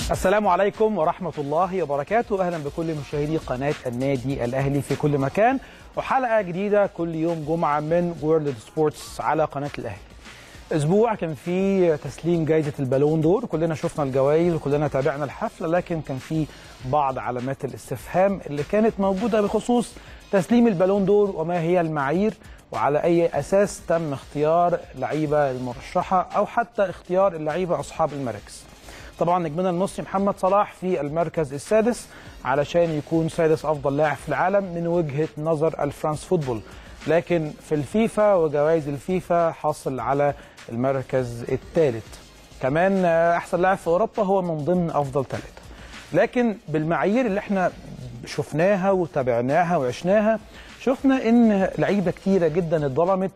السلام عليكم ورحمة الله وبركاته أهلا بكل مشاهدي قناة النادي الأهلي في كل مكان وحلقة جديدة كل يوم جمعة من وورلد سبورتس على قناة الأهلي أسبوع كان فيه تسليم جائزة البالون دور كلنا شفنا الجوائز وكلنا تابعنا الحفلة لكن كان فيه بعض علامات الاستفهام اللي كانت موجودة بخصوص تسليم البالون دور وما هي المعايير وعلى أي أساس تم اختيار لعيبة المرشحة أو حتى اختيار اللعيبة أصحاب المراكز طبعا نجمنا المصري محمد صلاح في المركز السادس علشان يكون سادس افضل لاعب في العالم من وجهه نظر الفرانس فوتبول لكن في الفيفا وجوائز الفيفا حصل على المركز الثالث كمان احسن لاعب في اوروبا هو من ضمن افضل ثلاثه لكن بالمعايير اللي احنا شفناها وتابعناها وعشناها شفنا ان لعيبه كتيره جدا اتظلمت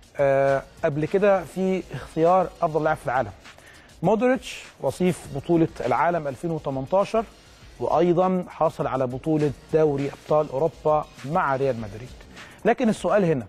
قبل كده في اختيار افضل لاعب في العالم مودريتش وصيف بطولة العالم 2018 وأيضا حاصل على بطولة دوري أبطال أوروبا مع ريال مدريد لكن السؤال هنا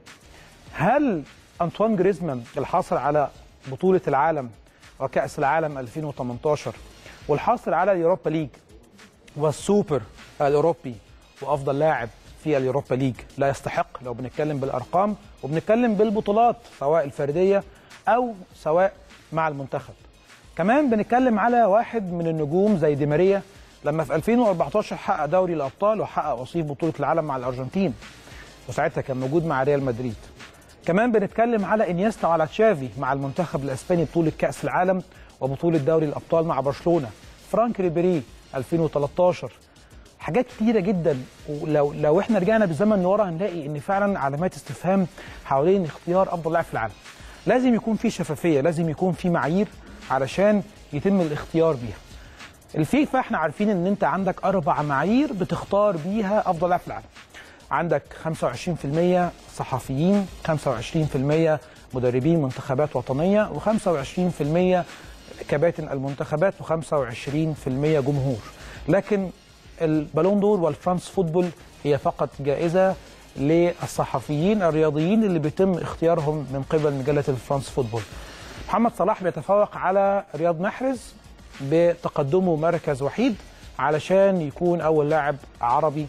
هل أنطوان جريزمان الحاصل على بطولة العالم وكأس العالم 2018 والحاصل على اليوروبا ليج والسوبر الأوروبي وأفضل لاعب في اليوروبا ليج لا يستحق لو بنتكلم بالأرقام وبنتكلم بالبطولات سواء الفردية أو سواء مع المنتخب كمان بنتكلم على واحد من النجوم زي دي ماريا لما في 2014 حقق دوري الابطال وحقق وصيف بطوله العالم مع الارجنتين وساعتها كان موجود مع ريال مدريد كمان بنتكلم على انيستا وعلى تشافي مع المنتخب الاسباني بطوله كاس العالم وبطوله دوري الابطال مع برشلونه فرانك ريبيري 2013 حاجات كتيرة جدا ولو لو احنا رجعنا بالزمن لورا هنلاقي ان فعلا علامات استفهام حوالين اختيار افضل لاعب في العالم. لازم يكون في شفافية، لازم يكون في معايير علشان يتم الاختيار بيها. الفيفا احنا عارفين ان انت عندك اربع معايير بتختار بيها افضل لاعب في العالم. عندك 25% صحفيين، 25% مدربين منتخبات وطنيه، و25% كباتن المنتخبات، و25% جمهور. لكن البالون دور والفرانس فوتبول هي فقط جائزه للصحفيين الرياضيين اللي بيتم اختيارهم من قبل مجله الفرانس فوتبول. محمد صلاح بيتفوق على رياض محرز بتقدمه مركز وحيد علشان يكون اول لاعب عربي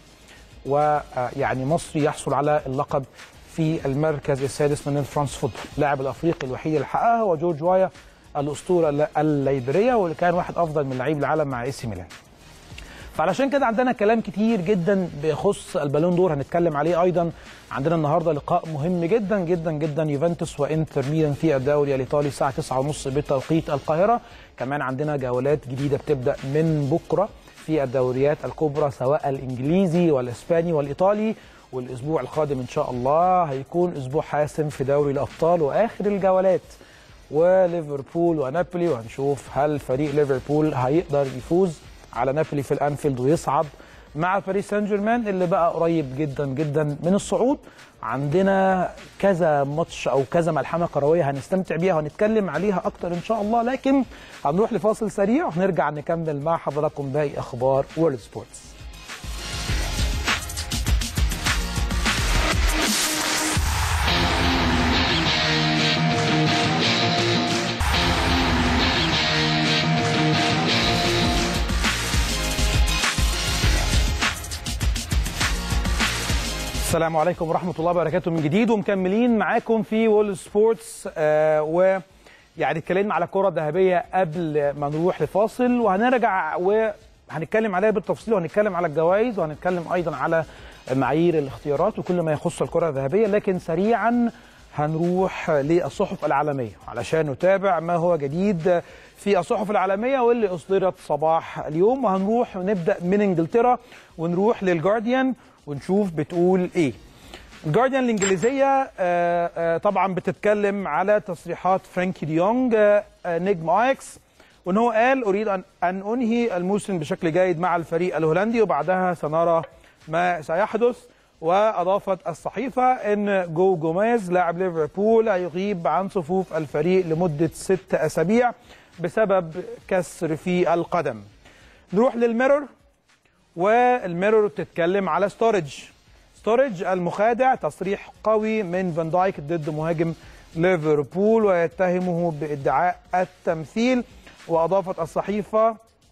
ويعني مصري يحصل على اللقب في المركز السادس من الفرانس فوتبول اللاعب الافريقي الوحيد اللي حققها هو جورج وايا الاسطوره الليبريه واللي كان واحد افضل من لعيب العالم مع اي سي ميلان فعلشان كده عندنا كلام كتير جدا بيخص البالون دور هنتكلم عليه ايضا عندنا النهارده لقاء مهم جدا جدا جدا يوفنتوس وانتر ميلان في الدوري الايطالي الساعه 9:30 بتوقيت القاهره كمان عندنا جولات جديده بتبدا من بكره في الدوريات الكبرى سواء الانجليزي والاسباني والايطالي والاسبوع القادم ان شاء الله هيكون اسبوع حاسم في دوري الابطال واخر الجولات وليفربول ونابولي وهنشوف هل فريق ليفربول هيقدر يفوز على نابولي في الانفيلد ويصعد مع باريس سان جيرمان اللي بقى قريب جدا جدا من الصعود عندنا كذا ماتش او كذا ملحمه كرويه هنستمتع بيها وهنتكلم عليها اكتر ان شاء الله لكن هنروح لفاصل سريع وهنرجع نكمل مع حضراتكم باقي اخبار وورلد سبورتس السلام عليكم ورحمة الله وبركاته من جديد ومكملين معاكم في وول سبورتس آه ويعني اتكلمنا على الكرة الذهبية قبل ما نروح لفاصل وهنرجع وهنتكلم عليها بالتفصيل وهنتكلم على الجوائز وهنتكلم أيضا على معايير الاختيارات وكل ما يخص الكرة الذهبية لكن سريعا هنروح للصحف العالمية علشان نتابع ما هو جديد في الصحف العالمية واللي أصدرت صباح اليوم وهنروح ونبدأ من إنجلترا ونروح للجارديان ونشوف بتقول ايه الجارديان الانجليزيه آآ آآ طبعا بتتكلم على تصريحات فرانكي ديونج نجم اياكس وان هو قال اريد ان ان انهي الموسم بشكل جيد مع الفريق الهولندي وبعدها سنرى ما سيحدث واضافت الصحيفه ان جو جوميز لاعب ليفربول هيغيب عن صفوف الفريق لمده ست اسابيع بسبب كسر في القدم نروح للميرور والميرور بتتكلم على ستورج ستورج المخادع تصريح قوي من فان دايك ضد مهاجم ليفربول ويتهمه بادعاء التمثيل واضافت الصحيفه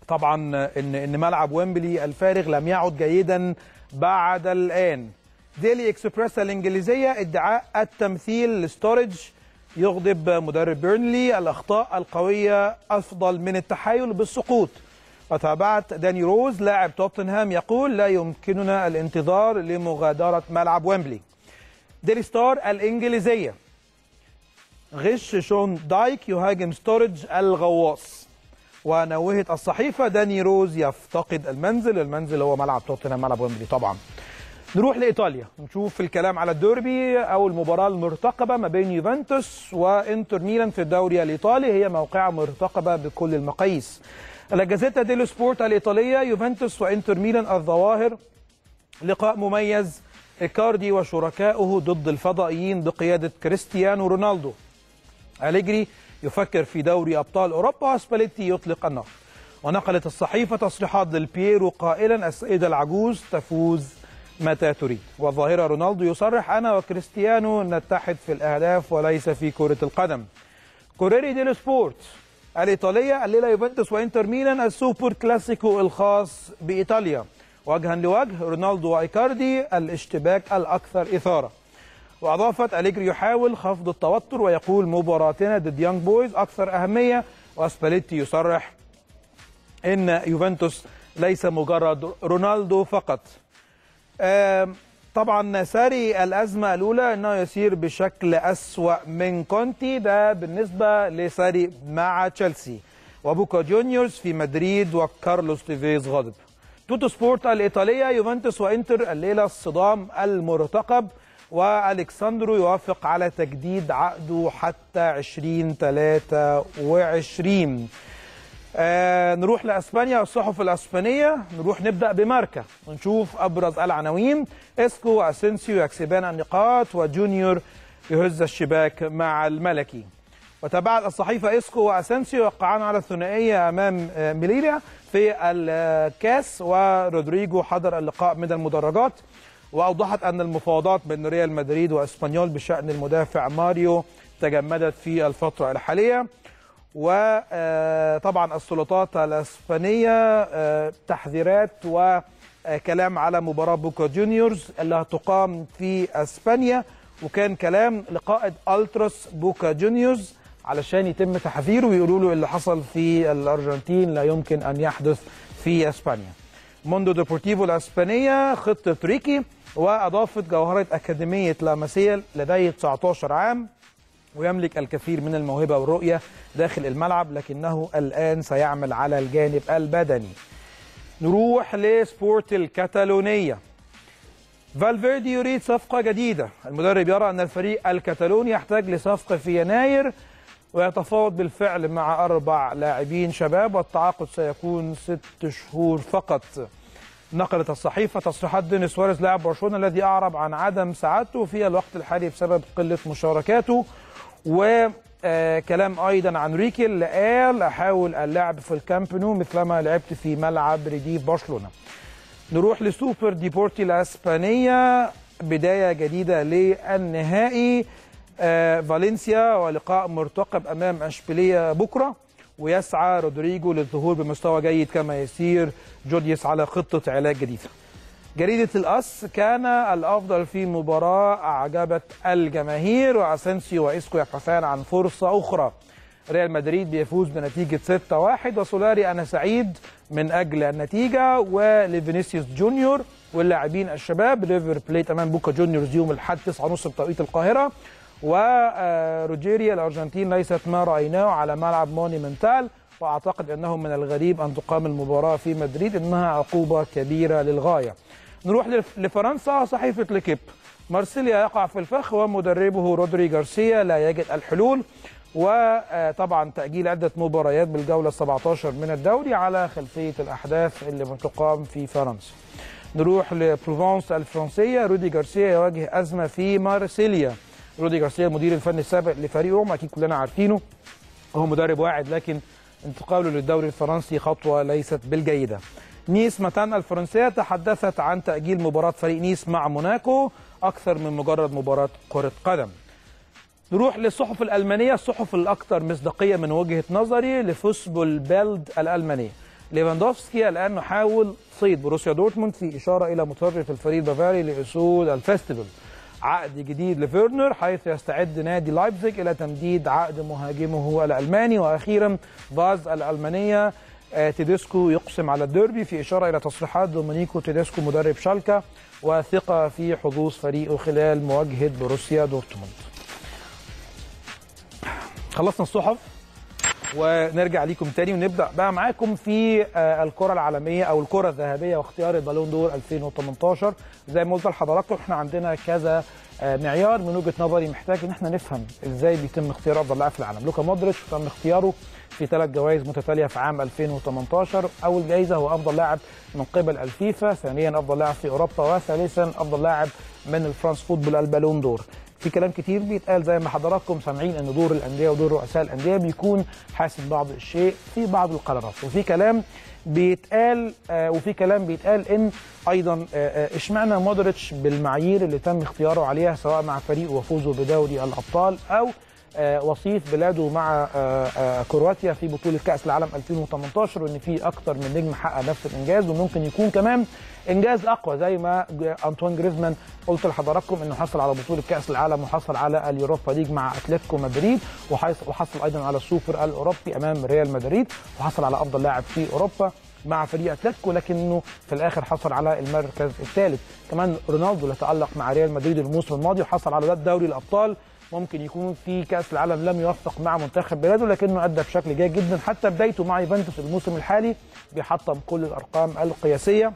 طبعا ان ان ملعب ويمبلي الفارغ لم يعد جيدا بعد الان ديلي اكسبريس الانجليزيه ادعاء التمثيل لستورج يغضب مدرب بيرنلي الاخطاء القويه افضل من التحايل بالسقوط وتابعت داني روز لاعب توتنهام يقول لا يمكننا الانتظار لمغادره ملعب ويمبلي ديلي ستار الانجليزيه غش شون دايك يهاجم ستورج الغواص ونوهت الصحيفة داني روز يفتقد المنزل المنزل هو ملعب توتنهام ملعب ويمبلي طبعا نروح لإيطاليا نشوف الكلام على الديربي أو المباراة المرتقبة ما بين يوفنتوس وإنتر ميلان في الدوري الإيطالي هي موقعة مرتقبة بكل المقاييس الجازيتا ديلو سبورت الإيطالية يوفنتوس وإنتر ميلان الظواهر لقاء مميز إيكاردي وشركائه ضد الفضائيين بقيادة كريستيانو رونالدو أليجري يفكر في دوري أبطال أوروبا وسباليتي يطلق النار ونقلت الصحيفة تصريحات للبييرو قائلا السيدة العجوز تفوز متى تريد والظاهرة رونالدو يصرح أنا وكريستيانو نتحد في الأهداف وليس في كرة القدم كوريري ديلو سبورت الإيطالية الليلة يوفنتوس وإنتر ميلان السوبر كلاسيكو الخاص بإيطاليا وجها لوجه رونالدو وإيكاردي الاشتباك الأكثر إثارة وأضافت أليجري يحاول خفض التوتر ويقول مباراتنا ضد يانج بويز أكثر أهمية وأسباليتي يصرح إن يوفنتوس ليس مجرد رونالدو فقط طبعا ساري الأزمة الأولى أنه يسير بشكل أسوأ من كونتي ده بالنسبة لساري مع تشيلسي وبوكا جونيورز في مدريد وكارلوس تيفيز غاضب توتو سبورت الإيطالية يوفنتوس وإنتر الليلة الصدام المرتقب والكساندرو يوافق على تجديد عقده حتى 2023 آه نروح لاسبانيا والصحف الاسبانيه نروح نبدا بماركا ونشوف ابرز العناوين اسكو واسينسيو يكسبان النقاط وجونيور يهز الشباك مع الملكي وتابعت الصحيفه اسكو واسينسيو يوقعان على الثنائيه امام آه ميليريا في الكاس ورودريجو حضر اللقاء من المدرجات واوضحت ان المفاوضات بين ريال مدريد واسبانيول بشان المدافع ماريو تجمدت في الفتره الحاليه وطبعا السلطات الاسبانيه تحذيرات وكلام على مباراه بوكا جونيورز اللي هتقام في اسبانيا وكان كلام لقائد التراس بوكا جونيورز علشان يتم تحذيره ويقولوا له اللي حصل في الارجنتين لا يمكن ان يحدث في اسبانيا. موندو ديبورتيفو الاسبانيه خطه ريكي واضافت جوهره اكاديميه لاماسيا لديه 19 عام ويملك الكثير من الموهبه والرؤيه داخل الملعب لكنه الان سيعمل على الجانب البدني. نروح لسبورت الكتالونيه. فالفيردي يريد صفقه جديده، المدرب يرى ان الفريق الكتالوني يحتاج لصفقه في يناير ويتفاوض بالفعل مع اربع لاعبين شباب والتعاقد سيكون ست شهور فقط. نقلت الصحيفه تصريحات دينيس سواريز لاعب برشلونه الذي اعرب عن عدم سعادته في الوقت الحالي بسبب قله مشاركاته وكلام ايضا عن ريكي اللي قال احاول اللعب في الكامب نو مثلما لعبت في ملعب ريديف برشلونه. نروح لسوبر ديبورتي الاسبانيه بدايه جديده للنهائي آه فالنسيا ولقاء مرتقب امام اشبيليه بكره ويسعى رودريجو للظهور بمستوى جيد كما يسير جوديس على خطه علاج جديده. جريدة الأس كان الأفضل في مباراة أعجبت الجماهير وأسنسيو وإسكو يبحثان عن فرصة أخرى ريال مدريد بيفوز بنتيجة 6-1 وسولاري أنا سعيد من أجل النتيجة ولفينيسيوس جونيور واللاعبين الشباب ريفر بليت أمام بوكا جونيورز يوم الأحد 9:30 بتوقيت القاهرة وروجيريا الأرجنتين ليست ما رأيناه على ملعب مونيمنتال وأعتقد أنه من الغريب أن تقام المباراة في مدريد إنها عقوبة كبيرة للغاية نروح لفرنسا صحيفة لكيب مارسيليا يقع في الفخ ومدربه رودري غارسيا لا يجد الحلول وطبعا تأجيل عدة مباريات بالجولة 17 من الدوري على خلفية الأحداث اللي بتقام في فرنسا نروح لبروفانس الفرنسية رودي غارسيا يواجه أزمة في مارسيليا رودي غارسيا المدير الفني السابق لفريقهم أكيد كلنا عارفينه هو مدرب واعد لكن انتقاله للدوري الفرنسي خطوة ليست بالجيدة نيس متان الفرنسية تحدثت عن تأجيل مباراة فريق نيس مع موناكو أكثر من مجرد مباراة كرة قدم نروح للصحف الألمانية الصحف الأكثر مصداقية من وجهة نظري لفوسبول بيلد الألمانية ليفاندوفسكي الان نحاول صيد بروسيا دورتموند في اشاره الى مترف الفريق البافاري لاسود الفيستيفال عقد جديد لفيرنر حيث يستعد نادي لايبزيج الى تمديد عقد مهاجمه الالماني واخيرا فاز الالمانيه آه، تيديسكو يقسم على الديربي في اشاره الى تصريحات دومينيكو تيديسكو مدرب شالكا وثقه في حظوظ فريقه خلال مواجهه بروسيا دورتموند. خلصنا الصحف ونرجع ليكم تاني ونبدا بقى معاكم في آه، الكره العالميه او الكره الذهبيه واختيار البالون دور 2018 زي ما قلت لحضراتكم احنا عندنا كذا آه، معيار من وجهه نظري محتاج ان احنا نفهم ازاي بيتم اختيار افضل لاعب في العالم لوكا مودريتش تم اختياره في ثلاث جوائز متتاليه في عام 2018 اول جائزه هو افضل لاعب من قبل الفيفا ثانيا افضل لاعب في اوروبا وثالثا افضل لاعب من الفرانس فوتبول البالون دور في كلام كتير بيتقال زي ما حضراتكم سامعين ان دور الانديه ودور رؤساء الانديه بيكون حاسم بعض الشيء في بعض القرارات وفي كلام بيتقال آه وفي كلام بيتقال ان ايضا آه، آه، اشمعنى مودريتش بالمعايير اللي تم اختياره عليها سواء مع فريقه وفوزه بدوري الابطال او آه، وصيف بلاده مع آه، آه، كرواتيا في بطوله كاس العالم 2018 وان في اكتر من نجم حقق نفس الانجاز وممكن يكون كمان انجاز اقوى زي ما ج- انطوان جريزمان قلت لحضراتكم انه حصل على بطوله كاس العالم وحصل على اليوروبا ليج مع اتلتيكو مدريد وحصل وحصل ايضا على السوبر الاوروبي امام ريال مدريد وحصل على افضل لاعب في اوروبا مع فريق اتلتيكو لكنه في الاخر حصل على المركز الثالث كمان رونالدو اللي تالق مع ريال مدريد الموسم الماضي وحصل على دوري الابطال ممكن يكون في كاس العالم لم يوفق مع منتخب بلاده لكنه ادى بشكل جيد جدا حتى بدايته مع يوفنتوس الموسم الحالي بيحطم كل الارقام القياسيه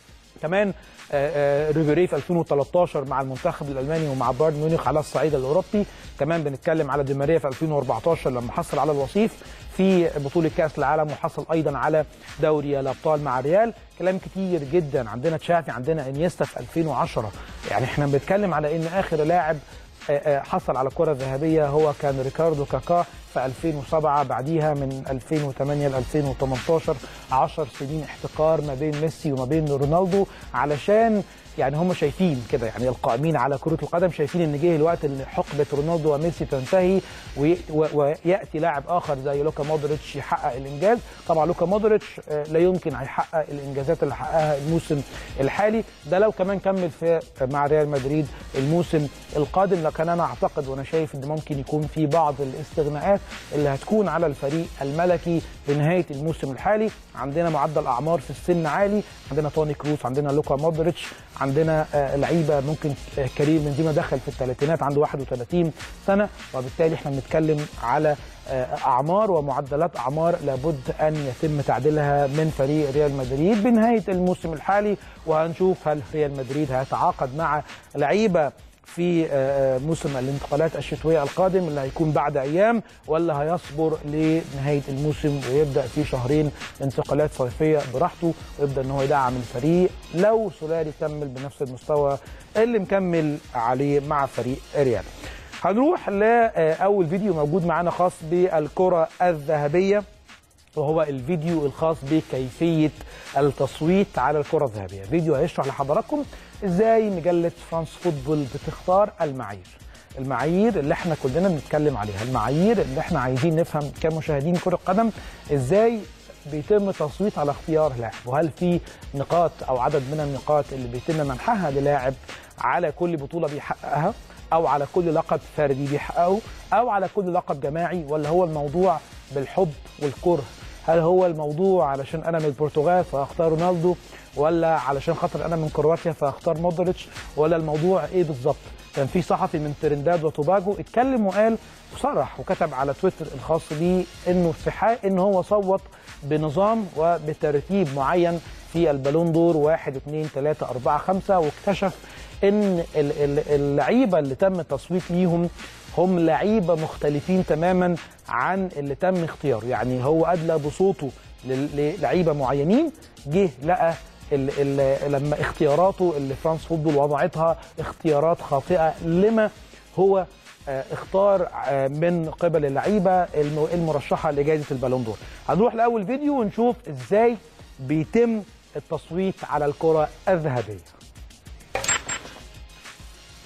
كمان آه، آه، ريفيري في 2013 مع المنتخب الالماني ومع بايرن ميونخ على الصعيد الاوروبي كمان بنتكلم على دي ماريا في 2014 لما حصل على الوصيف في بطوله كاس العالم وحصل ايضا على دوري الابطال مع ريال كلام كتير جدا عندنا تشافي عندنا انيستا في 2010 يعني احنا بنتكلم على ان اخر لاعب آه، آه، حصل على الكره الذهبيه هو كان ريكاردو كاكا في 2007 بعديها من 2008 ل 2018 10 سنين احتكار ما بين ميسي وما بين رونالدو علشان يعني هم شايفين كده يعني القائمين على كرة القدم شايفين ان جه الوقت اللي حقبة رونالدو وميسي تنتهي وي- و- وياتي لاعب اخر زي لوكا مودريتش يحقق الانجاز طبعا لوكا مودريتش آه، لا يمكن هيحقق الانجازات اللي حققها الموسم الحالي ده لو كمان كمل في مع ريال مدريد الموسم القادم لكن انا اعتقد وانا شايف ان ممكن يكون في بعض الاستغناءات اللي هتكون على الفريق الملكي بنهايه الموسم الحالي عندنا معدل اعمار في السن عالي عندنا توني كروس عندنا لوكا مودريتش عندنا آه، لعيبه ممكن آه، كريم بنزيما دخل في الثلاثينات عنده 31 سنه وبالتالي احنا بنتكلم على آه، اعمار ومعدلات اعمار لابد ان يتم تعديلها من فريق ريال مدريد بنهايه الموسم الحالي وهنشوف هل ريال مدريد هيتعاقد مع لعيبه في آه، موسم الانتقالات الشتويه القادم اللي هيكون بعد ايام ولا هيصبر لنهايه الموسم ويبدا في شهرين انتقالات صيفيه براحته ويبدا ان هو يدعم الفريق لو سولاري كمل بنفس المستوى اللي مكمل عليه مع فريق ريال. هنروح لاول فيديو موجود معانا خاص بالكره الذهبيه وهو الفيديو الخاص بكيفية التصويت على الكرة الذهبية فيديو هيشرح لحضراتكم ازاي مجلة فرانس فوتبول بتختار المعايير المعايير اللي احنا كلنا بنتكلم عليها المعايير اللي احنا عايزين نفهم كمشاهدين كرة قدم ازاي بيتم التصويت على اختيار لاعب وهل في نقاط او عدد من النقاط اللي بيتم منحها للاعب على كل بطولة بيحققها او على كل لقب فردي بيحققه او على كل لقب جماعي ولا هو الموضوع بالحب والكره هل هو الموضوع علشان انا من البرتغال فاختار رونالدو ولا علشان خاطر انا من كرواتيا فاختار مودريتش ولا الموضوع ايه بالظبط كان في صحفي من ترنداد وتوباجو اتكلم وقال وصرح وكتب على تويتر الخاص بيه انه في حال ان هو صوت بنظام وبترتيب معين في البالون دور 1 2 3 4 5 واكتشف ان ال- ال- اللعيبه اللي تم التصويت ليهم هم لعيبه مختلفين تماما عن اللي تم اختياره يعني هو ادلى بصوته لل- للعيبه معينين جه لقى ال ال لما اختياراته اللي فرانس فوتبول وضعتها اختيارات خاطئه لما هو آه، اختار آه، من قبل اللعيبه الم- المرشحه لجائزه البالون دور هنروح لاول فيديو ونشوف ازاي بيتم التصويت على الكره الذهبيه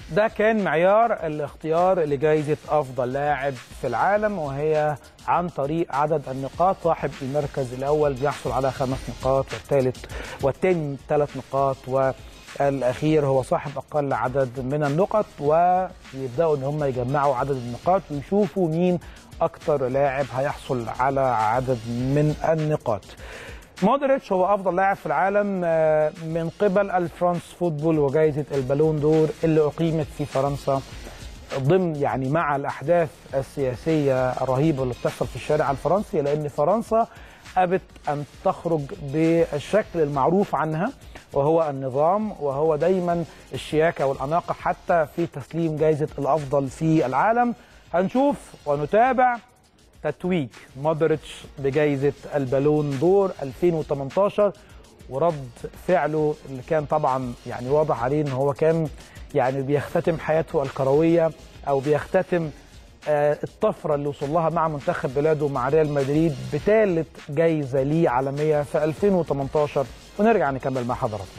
ده كان معيار الاختيار لجائزة أفضل لاعب في العالم وهي عن طريق عدد النقاط صاحب المركز الأول بيحصل على خمس نقاط والثالث والثاني ثلاث نقاط والأخير هو صاحب أقل عدد من النقط ويبدأوا إن هم يجمعوا عدد النقاط ويشوفوا مين أكتر لاعب هيحصل على عدد من النقاط مودريتش هو افضل لاعب في العالم من قبل الفرانس فوتبول وجائزه البالون دور اللي اقيمت في فرنسا ضمن يعني مع الاحداث السياسيه الرهيبه اللي بتحصل في الشارع الفرنسي لان فرنسا ابت ان تخرج بالشكل المعروف عنها وهو النظام وهو دايما الشياكه والاناقه حتى في تسليم جائزه الافضل في العالم هنشوف ونتابع تتويج مودريتش بجائزة البالون دور 2018 ورد فعله اللي كان طبعا يعني واضح عليه ان هو كان يعني بيختتم حياته الكروية او بيختتم آه الطفرة اللي وصل لها مع منتخب بلاده مع ريال مدريد بثالث جايزة ليه عالمية في 2018 ونرجع نكمل مع حضراتكم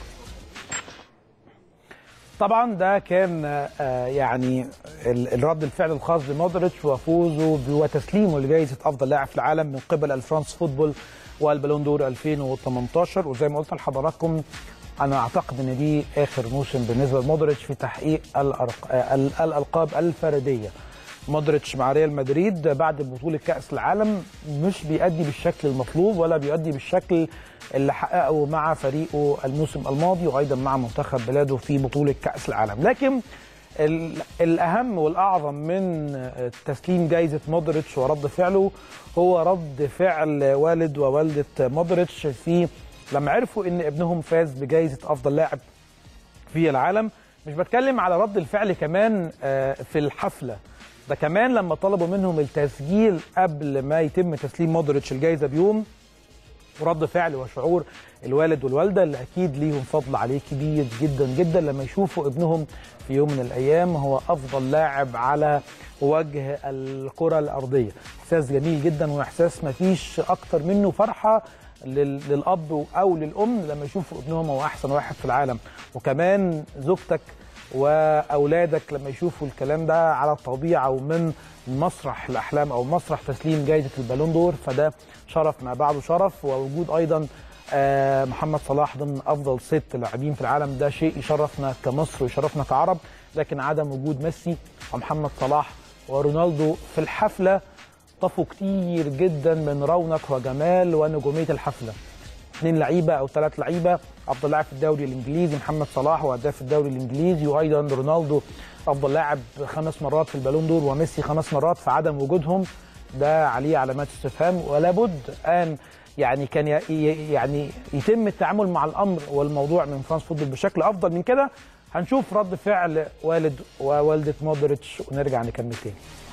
طبعا ده كان يعني الرد الفعل الخاص بمودريتش وفوزه وتسليمه لجائزه افضل لاعب في العالم من قبل الفرانس فوتبول والبالون دور 2018 وزي ما قلت لحضراتكم انا اعتقد ان دي اخر موسم بالنسبه لمودريتش في تحقيق الالقاب الفرديه مودريتش مع ريال مدريد بعد بطوله كاس العالم مش بيأدي بالشكل المطلوب ولا بيؤدي بالشكل اللي حققه مع فريقه الموسم الماضي وايضا مع منتخب بلاده في بطوله كاس العالم لكن الاهم والاعظم من تسليم جائزه مودريتش ورد فعله هو رد فعل والد ووالده مودريتش في لما عرفوا ان ابنهم فاز بجائزه افضل لاعب في العالم مش بتكلم على رد الفعل كمان في الحفله ده كمان لما طلبوا منهم التسجيل قبل ما يتم تسليم مودريتش الجائزه بيوم رد فعل وشعور الوالد والوالده اللي اكيد ليهم فضل عليه كبير جدا جدا لما يشوفوا ابنهم في يوم من الايام هو افضل لاعب على وجه الكره الارضيه احساس جميل جدا واحساس ما فيش اكتر منه فرحه للاب او للام لما يشوفوا ابنهم هو احسن واحد في العالم وكمان زوجتك واولادك لما يشوفوا الكلام ده على الطبيعه ومن مسرح الاحلام او مسرح تسليم جائزه البالون دور فده شرف ما بعده شرف ووجود ايضا محمد صلاح ضمن افضل ست لاعبين في العالم ده شيء يشرفنا كمصر ويشرفنا كعرب لكن عدم وجود ميسي ومحمد صلاح ورونالدو في الحفله طفوا كتير جدا من رونق وجمال ونجوميه الحفله اثنين لعيبه او ثلاث لعيبه افضل لاعب في الدوري الانجليزي محمد صلاح وهداف الدوري الانجليزي وايضا رونالدو افضل لاعب خمس مرات في البالون دور وميسي خمس مرات فعدم وجودهم ده عليه علامات استفهام ولا بد ان يعني كان يعني يتم التعامل مع الامر والموضوع من فرانس فوتبول بشكل افضل من كده هنشوف رد فعل والد ووالده مودريتش ونرجع نكمل تاني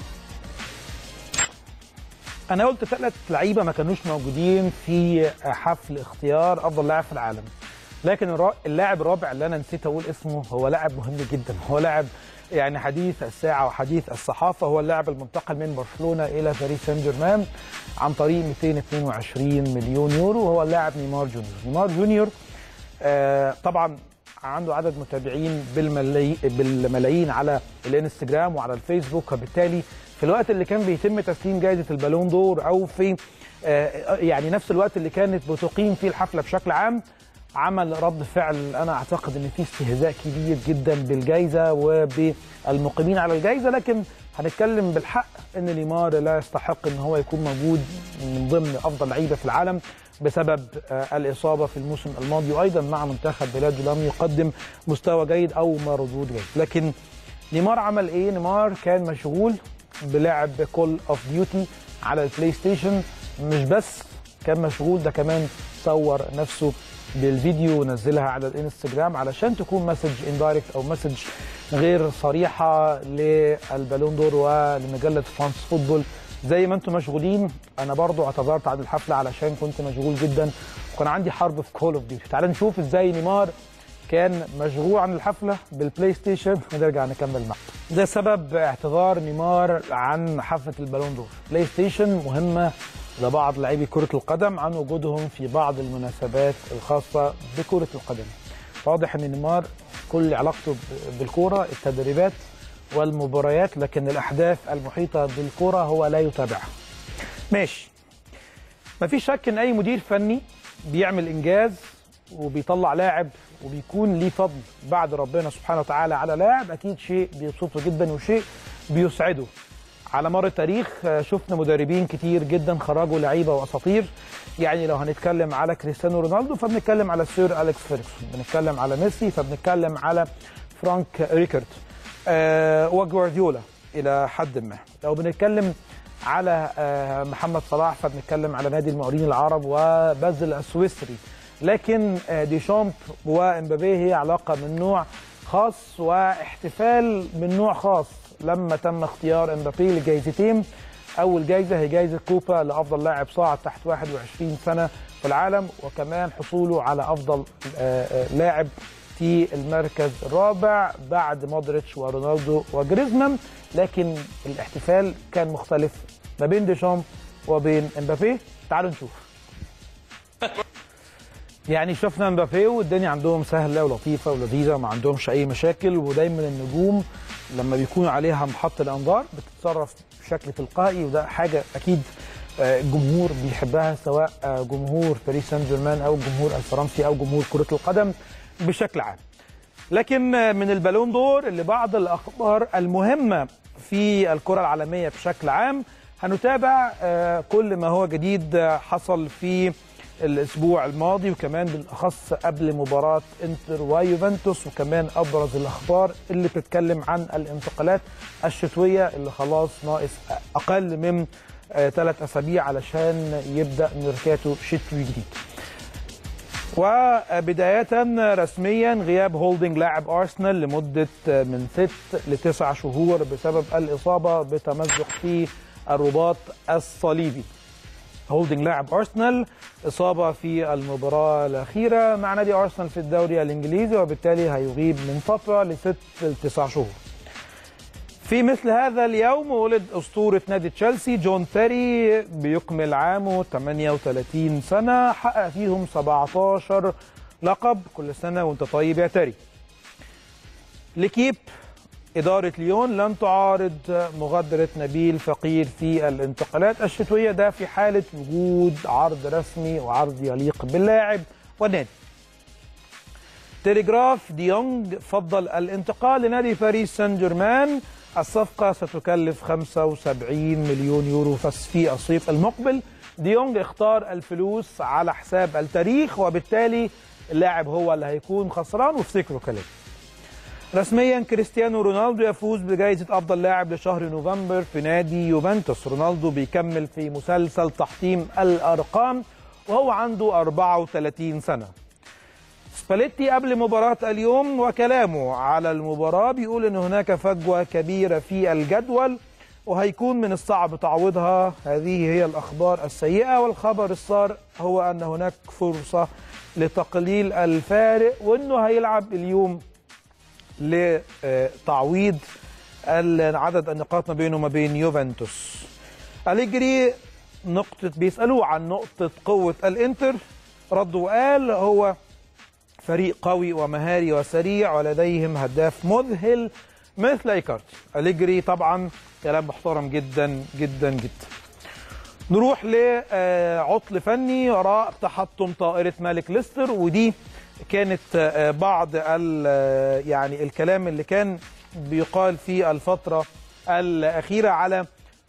انا قلت ثلاث لعيبه ما كانوش موجودين في حفل اختيار افضل لاعب في العالم لكن اللاعب الرابع اللي انا نسيت اقول اسمه هو لاعب مهم جدا هو لاعب يعني حديث الساعه وحديث الصحافه هو اللاعب المنتقل من برشلونه الى باريس سان جيرمان عن طريق 222 مليون يورو وهو اللاعب نيمار جونيور نيمار جونيور آه طبعا عنده عدد متابعين بالملايين بالملايين على الانستجرام وعلى الفيسبوك وبالتالي في الوقت اللي كان بيتم تسليم جائزه البالون دور او في يعني نفس الوقت اللي كانت بتقيم فيه الحفله بشكل عام عمل رد فعل انا اعتقد ان فيه استهزاء كبير جدا بالجائزه وبالمقيمين على الجائزه لكن هنتكلم بالحق ان نيمار لا يستحق ان هو يكون موجود من ضمن افضل لعيبه في العالم بسبب الاصابه في الموسم الماضي وايضا مع منتخب بلاده لم يقدم مستوى جيد او مردود جيد لكن نيمار عمل ايه نيمار كان مشغول بلعب كول اوف ديوتي على البلاي ستيشن مش بس كان مشغول ده كمان صور نفسه بالفيديو ونزلها على الانستجرام علشان تكون مسج اندايركت او مسج غير صريحه للبالون دور ولمجله فرانس فوتبول زي ما انتم مشغولين انا برضو اعتذرت عن الحفله علشان كنت مشغول جدا وكان عندي حرب في كول اوف ديوتي تعال نشوف ازاي نيمار كان مشغول عن الحفله بالبلاي ستيشن ونرجع نكمل معه ده سبب اعتذار نيمار عن حفله البالون دور بلاي ستيشن مهمه لبعض لاعبي كره القدم عن وجودهم في بعض المناسبات الخاصه بكره القدم واضح ان نيمار كل علاقته ب- بالكوره التدريبات والمباريات لكن الاحداث المحيطه بالكوره هو لا يتابعها ماشي مفيش شك ان اي مدير فني بيعمل انجاز وبيطلع لاعب وبيكون ليه فضل بعد ربنا سبحانه وتعالى على لاعب اكيد شيء بيبسطه جدا وشيء بيسعده على مر التاريخ آه، شفنا مدربين كتير جدا خرجوا لعيبه واساطير يعني لو هنتكلم على كريستيانو رونالدو فبنتكلم على السير اليكس فيرجسون بنتكلم على ميسي فبنتكلم على فرانك ريكارد آه وجوارديولا الى حد ما لو بنتكلم على آه محمد صلاح فبنتكلم على نادي المقاولين العرب وبازل السويسري لكن آه ديشامب وامبابي هي علاقه من نوع خاص واحتفال من نوع خاص لما تم اختيار امبابي لجائزتين اول جائزه هي جائزه كوبا لافضل لاعب صاعد تحت 21 سنه في العالم وكمان حصوله على افضل آه، آه، لاعب في المركز الرابع بعد مودريتش ورونالدو وجريزمان لكن الاحتفال كان مختلف ما بين ديشامب وبين امبابي تعالوا نشوف يعني شفنا مبابي والدنيا عندهم سهله ولطيفه ولذيذه وما عندهمش اي مشاكل ودايما النجوم لما بيكون عليها محط الانظار بتتصرف بشكل تلقائي وده حاجه اكيد آه، الجمهور بيحبها سواء آه، جمهور باريس سان جيرمان او الجمهور الفرنسي او جمهور كره القدم بشكل عام. لكن آه، من البالون دور اللي بعض الاخبار المهمه في الكره العالميه بشكل عام هنتابع آه، كل ما هو جديد آه، حصل في الاسبوع الماضي وكمان بالاخص قبل مباراه انتر ويوفنتوس وكمان ابرز الاخبار اللي بتتكلم عن الانتقالات الشتويه اللي خلاص ناقص اقل من ثلاث اسابيع علشان يبدا ميركاتو شتوي جديد. وبداية رسميا غياب هولدنج لاعب أرسنال لمدة من ست لتسع شهور بسبب الإصابة بتمزق في الرباط الصليبي هولدنج لاعب أرسنال إصابة في المباراة الأخيرة مع نادي أرسنال في الدوري الإنجليزي وبالتالي هيغيب من فترة لست لتسع شهور في مثل هذا اليوم ولد أسطورة نادي تشيلسي جون تيري بيكمل عامه 38 سنة حقق فيهم 17 لقب كل سنة وانت طيب يا تيري لكيب إدارة ليون لن تعارض مغادرة نبيل فقير في الانتقالات الشتوية ده في حالة وجود عرض رسمي وعرض يليق باللاعب والنادي تليجراف ديونج فضل الانتقال لنادي باريس سان جيرمان الصفقة ستكلف 75 مليون يورو بس في الصيف المقبل ديونج اختار الفلوس على حساب التاريخ وبالتالي اللاعب هو اللي هيكون خسران وافتكروا كلامي رسميا كريستيانو رونالدو يفوز بجائزة أفضل لاعب لشهر نوفمبر في نادي يوفنتوس رونالدو بيكمل في مسلسل تحطيم الأرقام وهو عنده 34 سنة سباليتي قبل مباراة اليوم وكلامه على المباراة بيقول ان هناك فجوة كبيرة في الجدول وهيكون من الصعب تعويضها هذه هي الأخبار السيئة والخبر السار هو أن هناك فرصة لتقليل الفارق وأنه هيلعب اليوم لتعويض عدد النقاط ما بينه وما بين يوفنتوس أليجري نقطة بيسألوه عن نقطة قوة الإنتر رد وقال هو فريق قوي ومهاري وسريع ولديهم هداف مذهل مثل ايكارتي أليجري طبعا كلام محترم جدا جدا جدا نروح لعطل فني وراء تحطم طائرة مالك ليستر ودي كانت بعض يعني الكلام اللي كان بيقال في الفترة الأخيرة على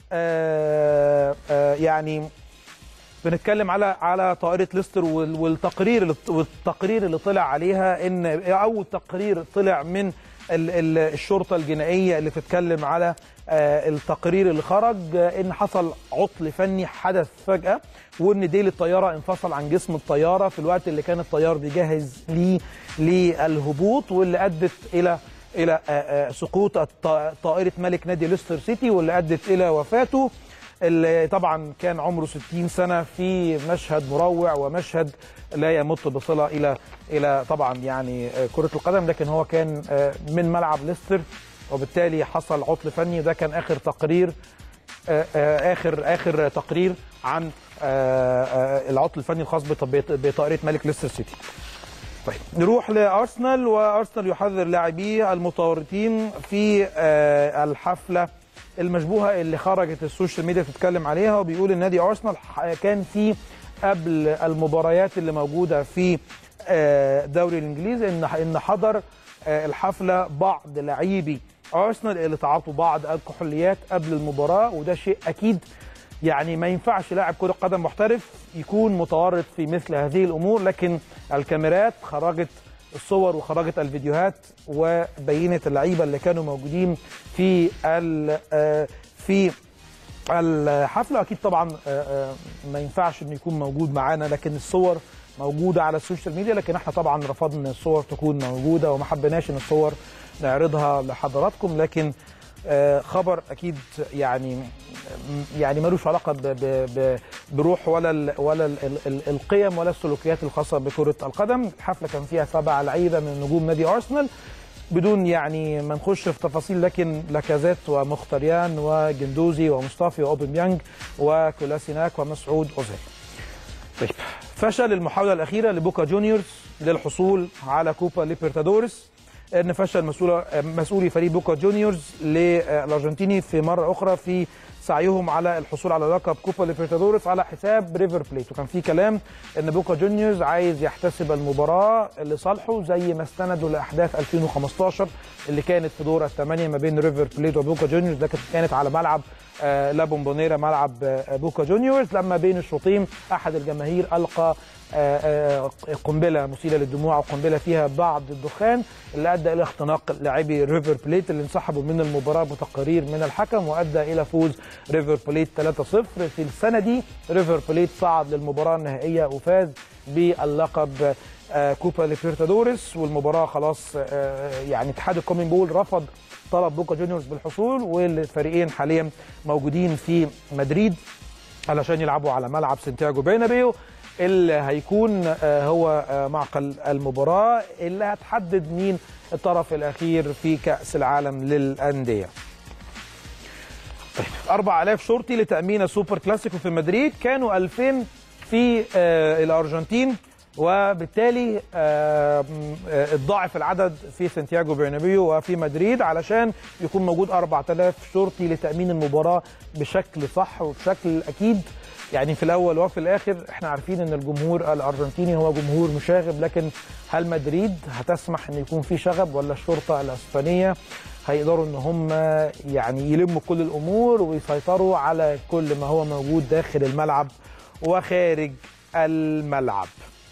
يعني بنتكلم على على طائره ليستر والتقرير والتقرير اللي طلع عليها ان او تقرير طلع من الشرطه الجنائيه اللي بتتكلم على التقرير اللي خرج ان حصل عطل فني حدث فجاه وان ديل الطياره انفصل عن جسم الطياره في الوقت اللي كان الطيار بيجهز ليه للهبوط واللي ادت الى الى سقوط طائره ملك نادي ليستر سيتي واللي ادت الى وفاته اللي طبعا كان عمره 60 سنه في مشهد مروع ومشهد لا يمت بصله الى الى طبعا يعني كره القدم لكن هو كان من ملعب ليستر وبالتالي حصل عطل فني وده كان اخر تقرير اخر اخر تقرير عن العطل الفني الخاص بطائره ملك ليستر سيتي. طيب نروح لارسنال وارسنال يحذر لاعبيه المتورطين في آه، الحفله المشبوهه اللي خرجت السوشيال ميديا تتكلم عليها وبيقول ان نادي ارسنال ح- كان في قبل المباريات اللي موجوده في آه، الدوري الانجليزي ان ان حضر آه، الحفله بعض لاعبي ارسنال اللي تعاطوا بعض الكحوليات قبل المباراه وده شيء اكيد يعني ما ينفعش لاعب كرة قدم محترف يكون متورط في مثل هذه الأمور لكن الكاميرات خرجت الصور وخرجت الفيديوهات وبينت اللعيبة اللي كانوا موجودين في ال- آه، في الحفلة أكيد طبعا آه، آه، ما ينفعش إنه يكون موجود معانا لكن الصور موجودة على السوشيال ميديا لكن احنا طبعا رفضنا إن الصور تكون موجودة وما حبيناش إن الصور نعرضها لحضراتكم لكن آه، خبر اكيد يعني يعني ملوش علاقه ب ب ب بروح ولا ال ولا ال ال القيم ولا السلوكيات الخاصه بكره القدم الحفله كان فيها سبع لعيبه من نجوم نادي ارسنال بدون يعني ما نخش في تفاصيل لكن لاكازيت ومختاريان وجندوزي ومصطفي واوباميانج وكولاسيناك ومسعود اوزيل طيب فشل المحاولة الأخيرة لبوكا جونيورز للحصول على كوبا ليبرتادوريس ان فشل مسؤول مسؤولي فريق بوكا جونيورز للارجنتيني في مره اخرى في سعيهم على الحصول على لقب كوبا ليبرتادوريس على حساب ريفر بليت وكان في كلام ان بوكا جونيورز عايز يحتسب المباراه لصالحه زي ما استندوا لاحداث 2015 اللي كانت في دور الثمانيه ما بين ريفر بليت وبوكا جونيورز ده كانت على ملعب آه، لا بومبونيرا ملعب آه، بوكا جونيورز لما بين الشوطين احد الجماهير القى آه، آه، قنبله مسيله للدموع وقنبله فيها بعض الدخان اللي ادى الى اختناق لاعبي ريفر بليت اللي انسحبوا من المباراه بتقارير من الحكم وادى الى فوز ريفر بليت 3-0 في السنه دي ريفر بليت صعد للمباراه النهائيه وفاز باللقب آه، كوبا ليبرتادوريس والمباراه خلاص آه، يعني اتحاد الكومين بول رفض طلب بوكا جونيورز بالحصول والفريقين حاليا موجودين في مدريد علشان يلعبوا على ملعب سانتياغو بيرنابيو اللي هيكون آه، هو آه، معقل المباراة اللي هتحدد مين الطرف الأخير في كأس العالم للأندية طيب 4000 شرطي لتأمين السوبر كلاسيكو في مدريد كانوا 2000 في آه، الأرجنتين وبالتالي آه، م- آه، اتضاعف العدد في سانتياغو برنابيو وفي مدريد علشان يكون موجود 4000 شرطي لتأمين المباراة بشكل صح وبشكل أكيد يعني في الأول وفي الآخر احنا عارفين إن الجمهور الأرجنتيني هو جمهور مشاغب لكن هل مدريد هتسمح إن يكون في شغب ولا الشرطة الأسبانية هيقدروا ان هم يعني يلموا كل الامور ويسيطروا على كل ما هو موجود داخل الملعب وخارج الملعب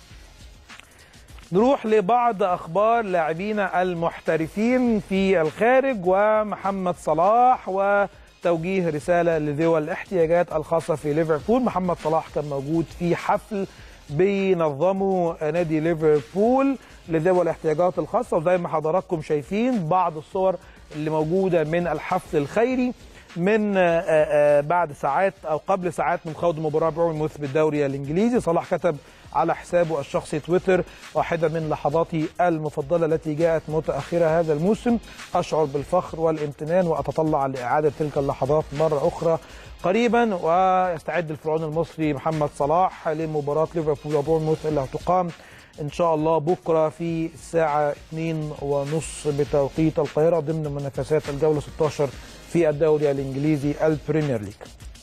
نروح لبعض اخبار لاعبينا المحترفين في الخارج ومحمد صلاح وتوجيه رساله لذوي الاحتياجات الخاصه في ليفربول محمد صلاح كان موجود في حفل بينظمه نادي ليفربول لذوي الاحتياجات الخاصه وزي ما حضراتكم شايفين بعض الصور اللي موجوده من الحفل الخيري من آه، آه، بعد ساعات او قبل ساعات من خوض مباراه بورنموث بالدوري الانجليزي صلاح كتب على حسابه الشخصي تويتر واحده من لحظاتي المفضله التي جاءت متاخره هذا الموسم اشعر بالفخر والامتنان واتطلع لاعاده تلك اللحظات مره اخرى قريبا ويستعد الفرعون المصري محمد صلاح لمباراه ليفربول وبورنموث اللي هتقام ان شاء الله بكره في الساعه 2 ونص بتوقيت القاهره ضمن منافسات الجوله 16 في الدوري الانجليزي البريمير ليج.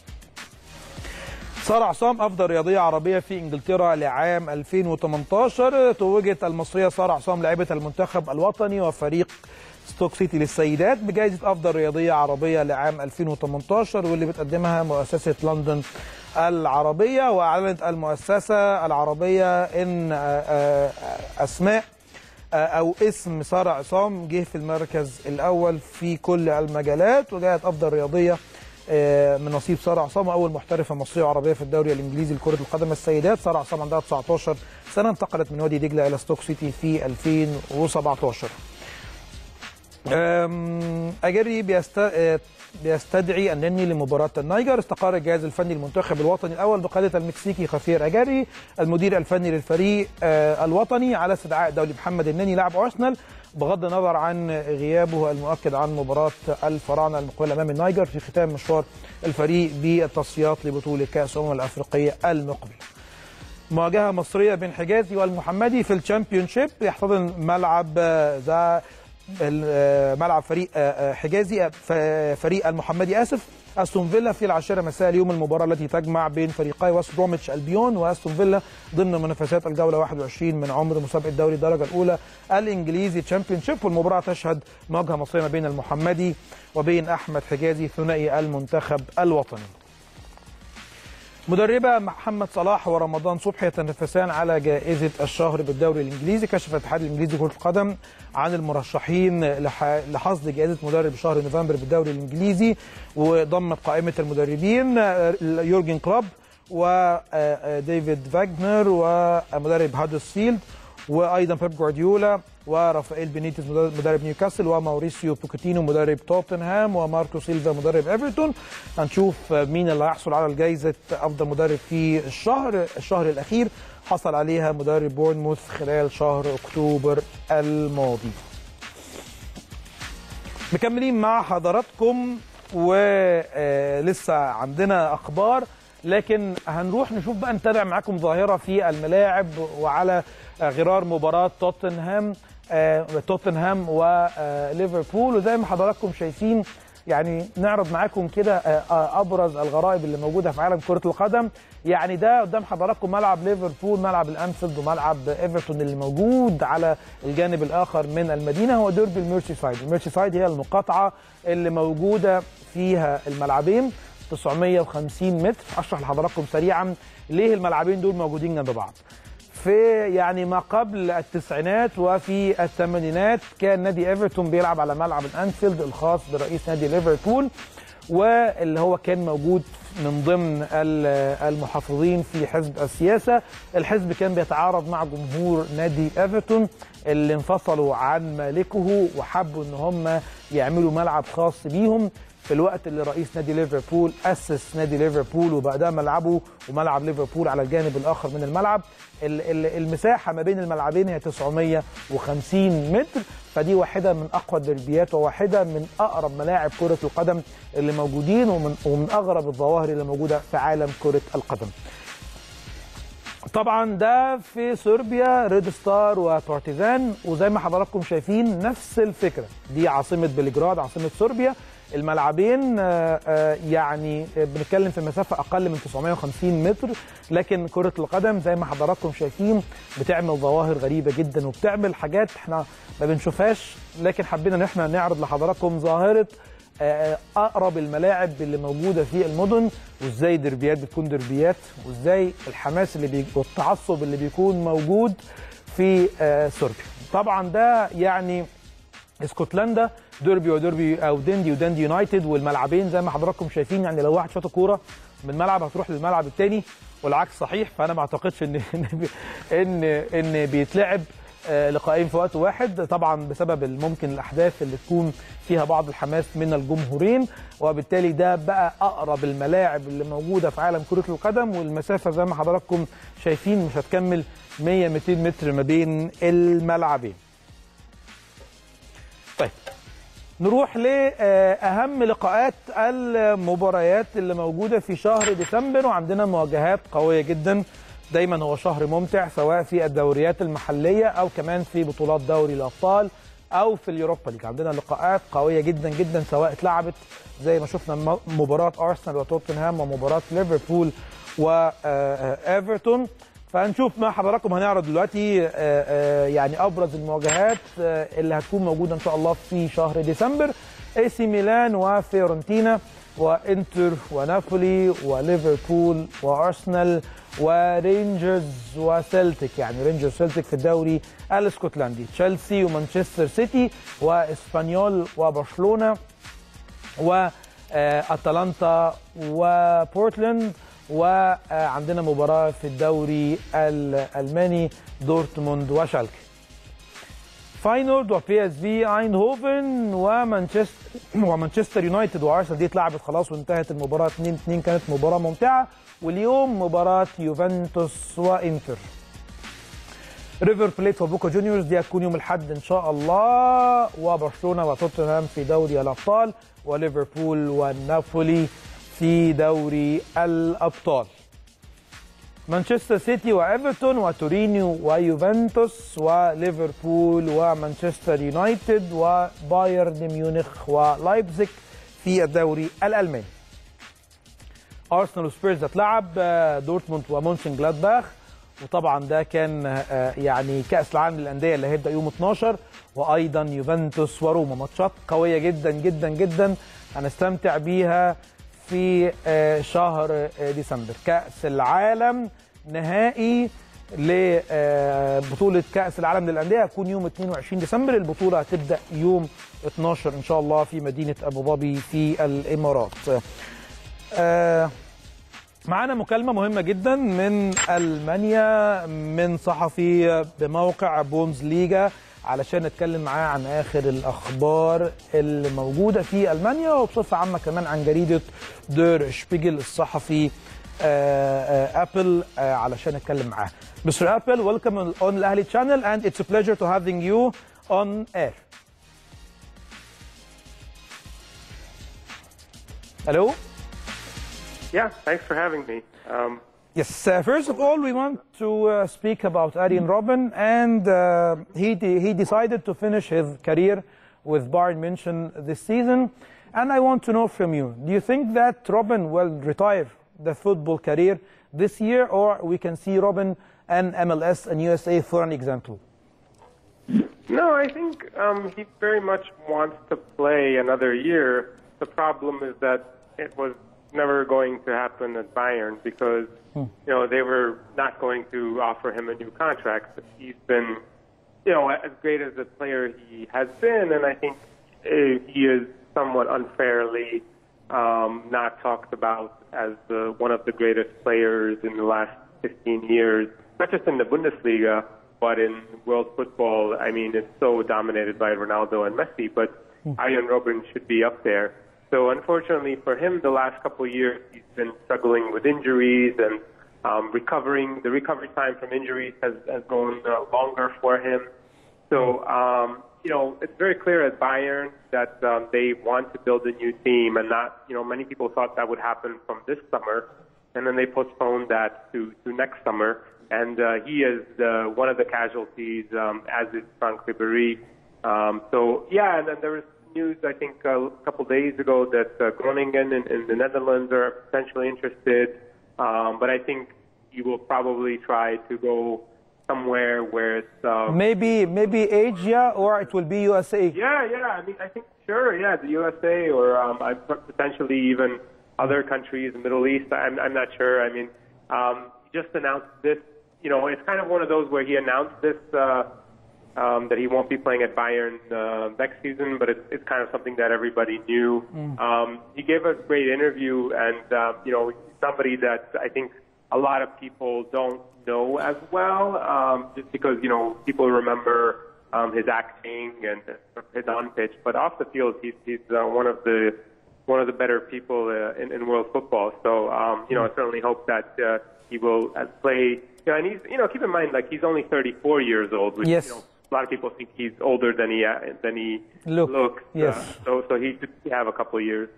سارة عصام افضل رياضيه عربيه في انجلترا لعام 2018 توجت المصريه سارة عصام لاعبه المنتخب الوطني وفريق ستوك سيتي للسيدات بجائزه افضل رياضيه عربيه لعام 2018 واللي بتقدمها مؤسسه لندن العربيه واعلنت المؤسسه العربيه ان آه، آه، اسماء آه، او اسم ساره عصام جه في المركز الاول في كل المجالات وجاءت افضل رياضيه آه، من نصيب ساره عصام واول محترفه مصريه وعربيه في الدوري الانجليزي لكره القدم السيدات ساره عصام عندها 19 سنه انتقلت من وادي دجله الى ستوك سيتي في 2017 أم، أجري بيست... آه، بيستدعي النني لمباراة النيجر استقر الجهاز الفني المنتخب الوطني الأول بقيادة المكسيكي خفير أجري المدير الفني للفريق آه، الوطني على استدعاء دولي محمد النني لاعب أرسنال بغض النظر عن غيابه المؤكد عن مباراة الفراعنة المقبلة أمام النيجر في ختام مشوار الفريق بالتصفيات لبطولة كأس الأمم الأفريقية المقبلة مواجهه مصريه بين حجازي والمحمدي في الشامبيونشيب يحتضن ملعب آه، ذا ال- آه، ملعب فريق آه، آه، حجازي آه، ف- فريق المحمدي اسف استون فيلا في العاشره مساء اليوم المباراه التي تجمع بين فريقي وست بروميتش البيون واستون فيلا ضمن منافسات الجوله 21 من عمر مسابقه دوري الدرجه الاولى الانجليزي تشامبيونشيب والمباراه تشهد مواجهه مصريه ما بين المحمدي وبين احمد حجازي ثنائي المنتخب الوطني مدربة محمد صلاح ورمضان صبحي يتنافسان على جائزة الشهر بالدوري الإنجليزي كشف الاتحاد الإنجليزي لكرة القدم عن المرشحين لح- لحصد جائزة مدرب شهر نوفمبر بالدوري الإنجليزي وضمت قائمة المدربين آه، يورجن كلوب وديفيد فاجنر ومدرب هادرسفيلد وايضا بيب جوارديولا ورافائيل بينيتز مدرب مدرب نيوكاسل وماوريسيو بوكيتينو مدرب توتنهام وماركو سيلفا مدرب ايفرتون هنشوف مين اللي هيحصل على جائزه افضل مدرب في الشهر الشهر الاخير حصل عليها مدرب بورنموث خلال شهر اكتوبر الماضي مكملين مع حضراتكم ولسه عندنا اخبار لكن هنروح نشوف بقى نتابع معاكم ظاهره في الملاعب وعلى آه، غرار مباراه توتنهام آه، توتنهام وليفربول وزي ما حضراتكم شايفين يعني نعرض معاكم كده آه، آه، ابرز الغرائب اللي موجوده في عالم كره القدم يعني ده قدام حضراتكم ملعب ليفربول ملعب الانفيلد وملعب ايفرتون اللي موجود على الجانب الاخر من المدينه هو ديربي الميرسي سايد الميرسي سايد هي المقاطعه اللي موجوده فيها الملعبين 950 متر اشرح لحضراتكم سريعا ليه الملعبين دول موجودين جنب بعض في يعني ما قبل التسعينات وفي الثمانينات كان نادي ايفرتون بيلعب على ملعب الانفيلد الخاص برئيس نادي ليفربول واللي هو كان موجود من ضمن ال- المحافظين في حزب السياسه، الحزب كان بيتعارض مع جمهور نادي ايفرتون اللي انفصلوا عن مالكه وحبوا ان هم يعملوا ملعب خاص بيهم في الوقت اللي رئيس نادي ليفربول اسس نادي ليفربول وبقى ده ملعبه وملعب ليفربول على الجانب الاخر من الملعب ال- ال- المساحه ما بين الملعبين هي 950 متر فدي واحده من اقوى الدربيات وواحده من اقرب ملاعب كره القدم اللي موجودين ومن ومن اغرب الظواهر اللي موجوده في عالم كره القدم. طبعا ده في صربيا ريد ستار وبارتيزان وزي ما حضراتكم شايفين نفس الفكره دي عاصمه بلجراد عاصمه صربيا الملعبين آه، آه، يعني بنتكلم في مسافه اقل من 950 متر لكن كره القدم زي ما حضراتكم شايفين بتعمل ظواهر غريبه جدا وبتعمل حاجات احنا ما بنشوفهاش لكن حبينا ان احنا نعرض لحضراتكم ظاهره آه، اقرب الملاعب اللي موجوده في المدن وازاي دربيات بتكون دربيات وازاي الحماس اللي بي... والتعصب اللي بيكون موجود في آه، صربيا طبعا ده يعني اسكتلندا ديربي وديربي او دندي ودندي يونايتد والملعبين زي ما حضراتكم شايفين يعني لو واحد شاط كوره من ملعب هتروح للملعب الثاني والعكس صحيح فانا ما اعتقدش ان ان ان, إن بيتلعب آه، لقاءين في وقت واحد طبعا بسبب ممكن الاحداث اللي تكون فيها بعض الحماس من الجمهورين وبالتالي ده بقى اقرب الملاعب اللي موجوده في عالم كره القدم والمسافه زي ما حضراتكم شايفين مش هتكمل 100 200 متر ما بين الملعبين. طيب نروح لأهم لقاءات المباريات اللي موجودة في شهر ديسمبر وعندنا مواجهات قوية جدا دايما هو شهر ممتع سواء في الدوريات المحلية أو كمان في بطولات دوري الأبطال أو في اليوروبا ليج عندنا لقاءات قوية جدا جدا سواء اتلعبت زي ما شفنا م- مباراة أرسنال وتوتنهام ومباراة ليفربول وإيفرتون فهنشوف مع حضراتكم هنعرض دلوقتي آه، آه، يعني ابرز المواجهات آه، اللي هتكون موجوده ان شاء الله في شهر ديسمبر اي سي ميلان وفيورنتينا وانتر ونابولي وليفربول وارسنال ورينجرز وسلتيك يعني رينجرز سلتيك في الدوري الاسكتلندي تشيلسي ومانشستر سيتي واسبانيول وبرشلونه واتلانتا وبورتلاند وعندنا مباراة في الدوري الألماني دورتموند وشالكه فاينورد وبي اس في ايندهوفن ومانشستر ومانشستر يونايتد وارسنال دي اتلعبت خلاص وانتهت المباراه 2 2 كانت مباراه ممتعه واليوم مباراه يوفنتوس وانتر ريفر بليت وبوكا جونيورز دي هتكون يوم الاحد ان شاء الله وبرشلونه وتوتنهام في دوري الابطال وليفربول والنابولي في دوري الابطال مانشستر سيتي وايفرتون وتورينيو ويوفنتوس وليفربول ومانشستر يونايتد وبايرن ميونخ ولايبزيج في الدوري الالماني ارسنال وسبيرز هتلعب آه، دورتموند ومونشن جلادباخ وطبعا ده كان آه، يعني كاس العالم للانديه اللي هيبدا يوم 12 وايضا يوفنتوس وروما ماتشات قويه جدا جدا جدا هنستمتع بيها في آه، شهر آه، ديسمبر كاس العالم نهائي لبطولة كأس العالم للأندية هتكون يوم 22 ديسمبر البطولة هتبدأ يوم 12 إن شاء الله في مدينة أبو ظبي في الإمارات آه، معانا مكالمة مهمة جدا من ألمانيا من صحفي بموقع بونز ليجا علشان نتكلم معاه عن آخر الأخبار اللي موجودة في ألمانيا وبصفة عامة كمان عن جريدة دير شبيجل الصحفي أبل علشان نتكلم معاه. Mr. Apple, welcome on الأهلي channel and it's a pleasure to having you on air. Hello? Yeah, thanks for having me. Um, Yes, uh, first of all, we want to uh, speak about Arjen Robben, and uh, he, de- he decided to finish his career with Bayern München this season. And I want to know from you, do you think that Robben will retire the football career this year, or we can see Robben and MLS and USA for an example? no, I think um, he very much wants to play another year. The problem is that it was never going to happen at Bayern because you know they were not going to offer him a new contract. But he's been, you know, as great as a player he has been, and I think eh, he is somewhat unfairly um, not talked about as the, one of the greatest players in the last 15 years, not just in the Bundesliga, but in world football. I mean, it's so dominated by Ronaldo and Messi, but Arjen Robben should be up there. So unfortunately for him, the last couple of years he's been struggling with injuries and um, recovering. The recovery time from injuries has, has gone uh, longer for him. So um, you know, it's very clear at Bayern that um, they want to build a new team, and not you know many people thought that would happen from this summer, and then they postponed that to, to next summer. And uh, he is uh, one of the casualties, um, as is Frank Ribéry. Um, so yeah, and then there was news I think a couple days ago that uh, Groningen in, in the Netherlands are potentially interested, um, but I think he will probably try to go somewhere where it's um, Maybe maybe Asia, or it will be USA. yeah, yeah. I mean, I think sure, yeah, the USA or um, I potentially even other countries, the Middle East. I'm, I'm not sure. I mean, um, he just announced this. You know, it's kind of one of those where he announced this uh, um, that he won't be playing at Bayern uh, next season, but it's, it's kind of something that everybody knew. Um, he gave a great interview, and um, you know, somebody that I think a lot of people don't know as well, um, just because you know people remember um, his acting and his on pitch, but off the field, he's he's uh, one of the one of the better people uh, in, in world football. So um, you know, I certainly hope that uh, he will uh, play. You know, and he's you know keep in mind like he's only 34 years old, which Yes. you know, a lot of people think he's older than he uh, than he Look, looks. yes. Uh, so so he could have a couple of years.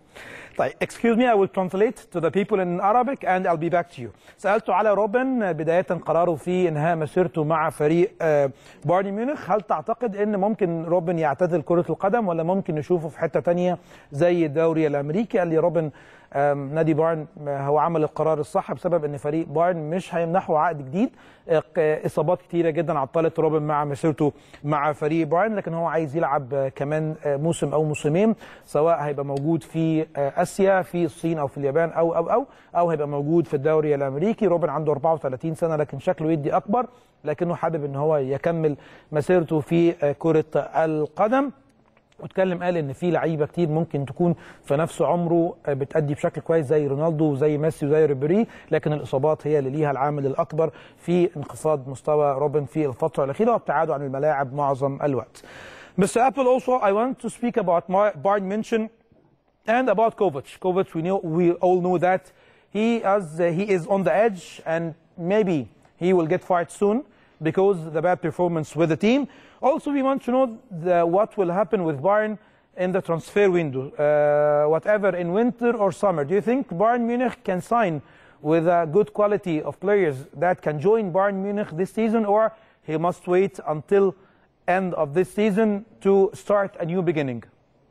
طيب excuse me I will translate to the people in Arabic and I'll be back to you. سألته على روبن بداية قراره في إنهاء مسيرته مع فريق آه، بايرن ميونخ هل تعتقد إن ممكن روبن يعتزل كرة القدم ولا ممكن نشوفه في حتة تانية زي الدوري الأمريكي قال لي روبن آم، نادي بايرن آه، هو عمل القرار الصح بسبب ان فريق بايرن مش هيمنحه عقد جديد آه، ق- اصابات كتيره جدا عطلت روبن مع مسيرته مع فريق بايرن لكن هو عايز يلعب آه، كمان آه، موسم او موسمين سواء هيبقى موجود في آه، اسيا في الصين او في اليابان او او او او هيبقى موجود في الدوري الامريكي روبن عنده 34 سنه لكن شكله يدي اكبر لكنه حابب ان هو يكمل مسيرته في آه، كره القدم واتكلم قال ان في لعيبه كتير ممكن تكون في نفس عمره آه، بتأدي بشكل كويس زي رونالدو وزي ميسي وزي ريبيري لكن الاصابات هي اللي ليها العامل الاكبر في انخفاض مستوى روبن في الفتره الاخيره وابتعاده عن الملاعب معظم الوقت. Mr. Apple also I want to speak about Mar- Bayern München and about Kovac. Kovac, we know we all know that he as uh, he is on the edge and maybe he will get fired soon because the bad performance with the team. Also, we want to know the, what will happen with Bayern in the transfer window, uh, whatever in winter or summer. Do you think Bayern Munich can sign with a good quality of players that can join Bayern Munich this season, or he must wait until end of this season to start a new beginning?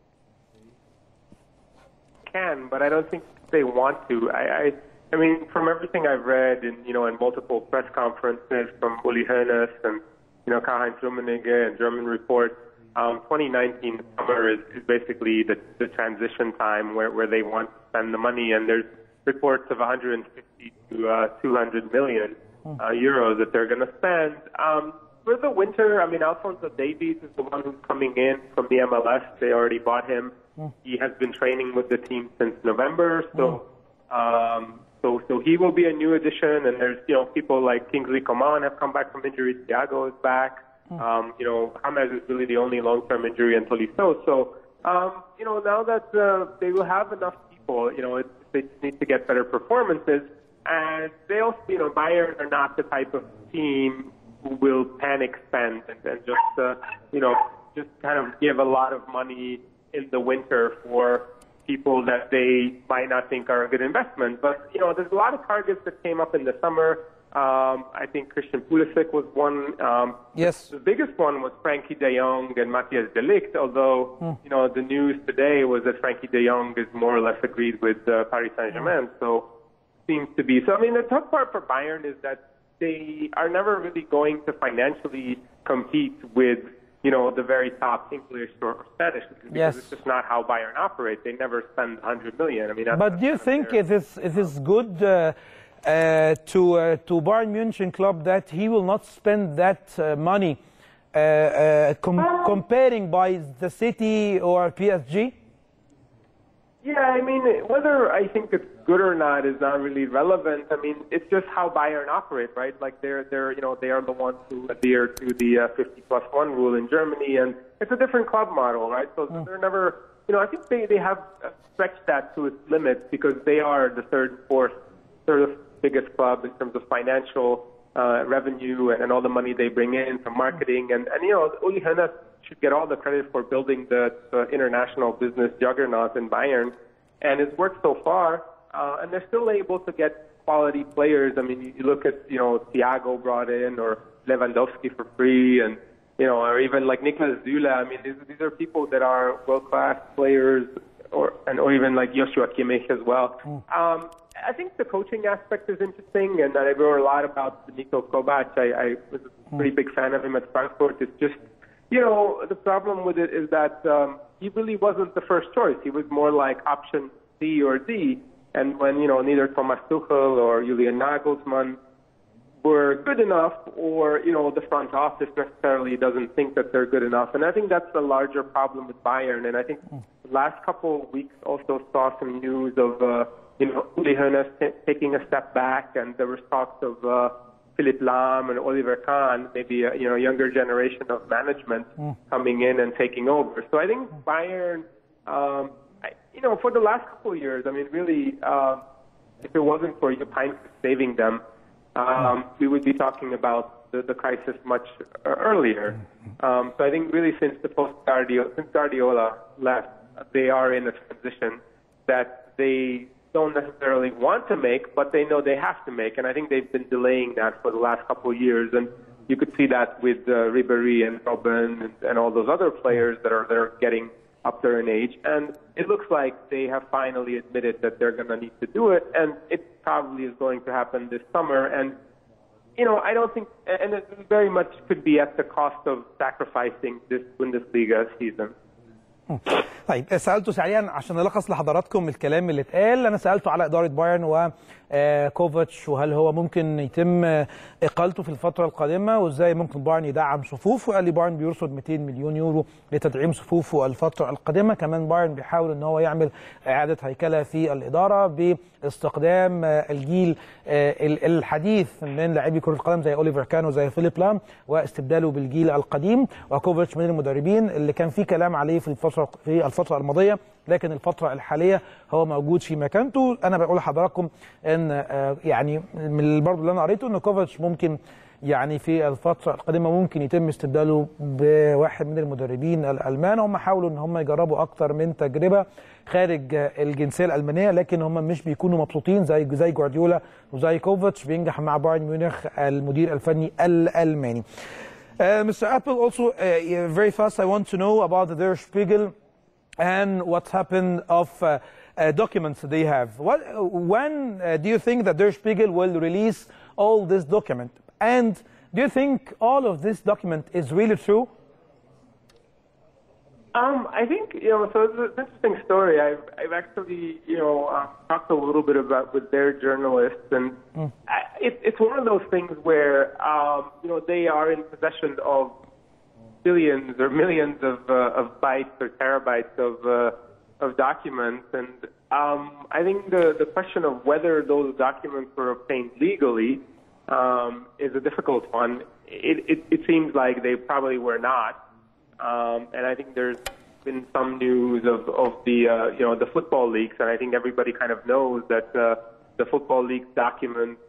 Can, but I don't think they want to. I, I, I mean, from everything I've read, in you know, in multiple press conferences from Uli Hoeneß and you know, Karl-Heinz Rummenigge and German reports, um, 2019 summer is, is basically the, the transition time where, where they want to spend the money, and there's reports of 150 to uh, 200 million uh, euros that they're going to spend. Um, for the winter, I mean, Alfonso Davies is the one who's coming in from the MLS. They already bought him. He has been training with the team since November, so um, so so he will be a new addition. And there's you know people like Kingsley Coman have come back from injury. Thiago is back. Um, you know, James is really the only long-term injury until he's so. So um, you know, now that uh, they will have enough people, you know, it, they just need to get better performances. And they also, you know, Bayern are not the type of team who will panic spend and, and just, uh, you know, just kind of give a lot of money in the winter for people that they might not think are a good investment. But, you know, there's a lot of targets that came up in the summer. Um, I think Christian Pulisic was one. Um, Yes. the biggest one was Frankie de Jong and Matthias de Ligt, although, you know, the news today was that Frankie de Jong is more or less agreed with uh, Paris Saint-Germain. So seems to be. So, I mean, the tough part for Bayern is that they are never really going to financially compete with, you know, the very top English or Spanish leagues because Yes. it's just not how Bayern operate. They never spend 100 million. I mean, that's, But do you that's think their- it is it is good uh, uh, to uh, to Bayern Munich club that he will not spend that uh, money uh, uh, com- comparing by the City or PSG? Yeah, I mean, whether I think it's good or not is not really relevant. I mean, it's just how Bayern operate, right? Like they're they're you know they are the ones who adhere to the uh, 50 plus one rule in Germany, and it's a different club model, right? So they're never, you know, I think they they have uh, stretched that to its limits because they are the third, fourth, third biggest club in terms of financial uh, revenue and, and all the money they bring in from marketing, and and you know, Uli Hoeneß should get all the credit for building the, the international business juggernaut in Bayern, and it's worked so far. Uh, and they're still able to get quality players. I mean, you, you look at you know Thiago brought in or Lewandowski for free, and you know, or even like Niklas Zula. I mean, these, these are people that are world class players, or and or even like Joshua Kimmich as well. Um, I think the coaching aspect is interesting, and I wrote a lot about Niko Kovac. I, I was a pretty big fan of him at Frankfurt. It's just you know, the problem with it is that um, he really wasn't the first choice. He was more like option C or D. And when, you know, neither Thomas Tuchel or Julian Nagelsmann were good enough or, you know, the front office necessarily doesn't think that they're good enough. And I think that's the larger problem with Bayern. And I think the last couple of weeks also saw some news of, uh, you know, Uli Hoeneß t- taking a step back and there was talks of, uh, Philip Lahm and Oliver Kahn, maybe a you know younger generation of management coming in and taking over. So I think Bayern, um, I, you know, for the last couple of years, I mean, really, um, if it wasn't for Jupp saving them, um, we would be talking about the, the crisis much uh, earlier. Um, so I think really since the post Guardiola, since Guardiola left, they are in a transition that they don't necessarily want to make, but they know they have to make. And I think they've been delaying that for the last couple of years. And you could see that with uh, Ribery and Robin and, and all those other players that are that are getting up there in age. And it looks like they have finally admitted that they're going to need to do it. And it probably is going to happen this summer. And you know, I don't think, and it very much could be at the cost of sacrificing this Bundesliga season. طيب سالته سريعا عشان نلخص لحضراتكم الكلام اللي اتقال انا سالته على اداره بايرن وكوفاتش وهل هو ممكن يتم اقالته في الفتره القادمه وازاي ممكن بايرن يدعم صفوفه قال لي بايرن بيرصد 200 مليون يورو لتدعيم صفوفه الفتره القادمه كمان بايرن بيحاول ان هو يعمل اعاده هيكله في الاداره باستخدام الجيل الحديث من لاعبي كره القدم زي اوليفر كان وزي فيليب لام واستبداله بالجيل القديم وكوفاتش من المدربين اللي كان في كلام عليه في الفتره في الفتره الماضيه لكن الفتره الحاليه هو موجود في مكانته انا بقول لحضراتكم ان يعني من برضه اللي انا قريته ان كوفاتش ممكن يعني في الفتره القادمه ممكن يتم استبداله بواحد من المدربين الالمان هم حاولوا ان هم يجربوا اكتر من تجربه خارج الجنسيه الالمانيه لكن هم مش بيكونوا مبسوطين زي زي جوارديولا وزي كوفاتش بينجح مع بايرن ميونخ المدير الفني الالماني. Uh, Mr. Apple, also uh, yeah, very fast, I want to know about the Der Spiegel and what happened of uh, uh, documents they have. What, when uh, do you think that Der Spiegel will release all this document? And do you think all of this document is really true? Um, I think you know. So it's an interesting story. I've I've actually you know uh, talked a little bit about with their journalists, and I, it, it's one of those things where um, you know they are in possession of billions or millions of uh, of bytes or terabytes of uh, of documents, and um, I think the the question of whether those documents were obtained legally um, is a difficult one. It, it it seems like they probably were not. Um, and I think there's been some news of, of the uh, you know the football leaks, and I think everybody kind of knows that uh, the football leaks documents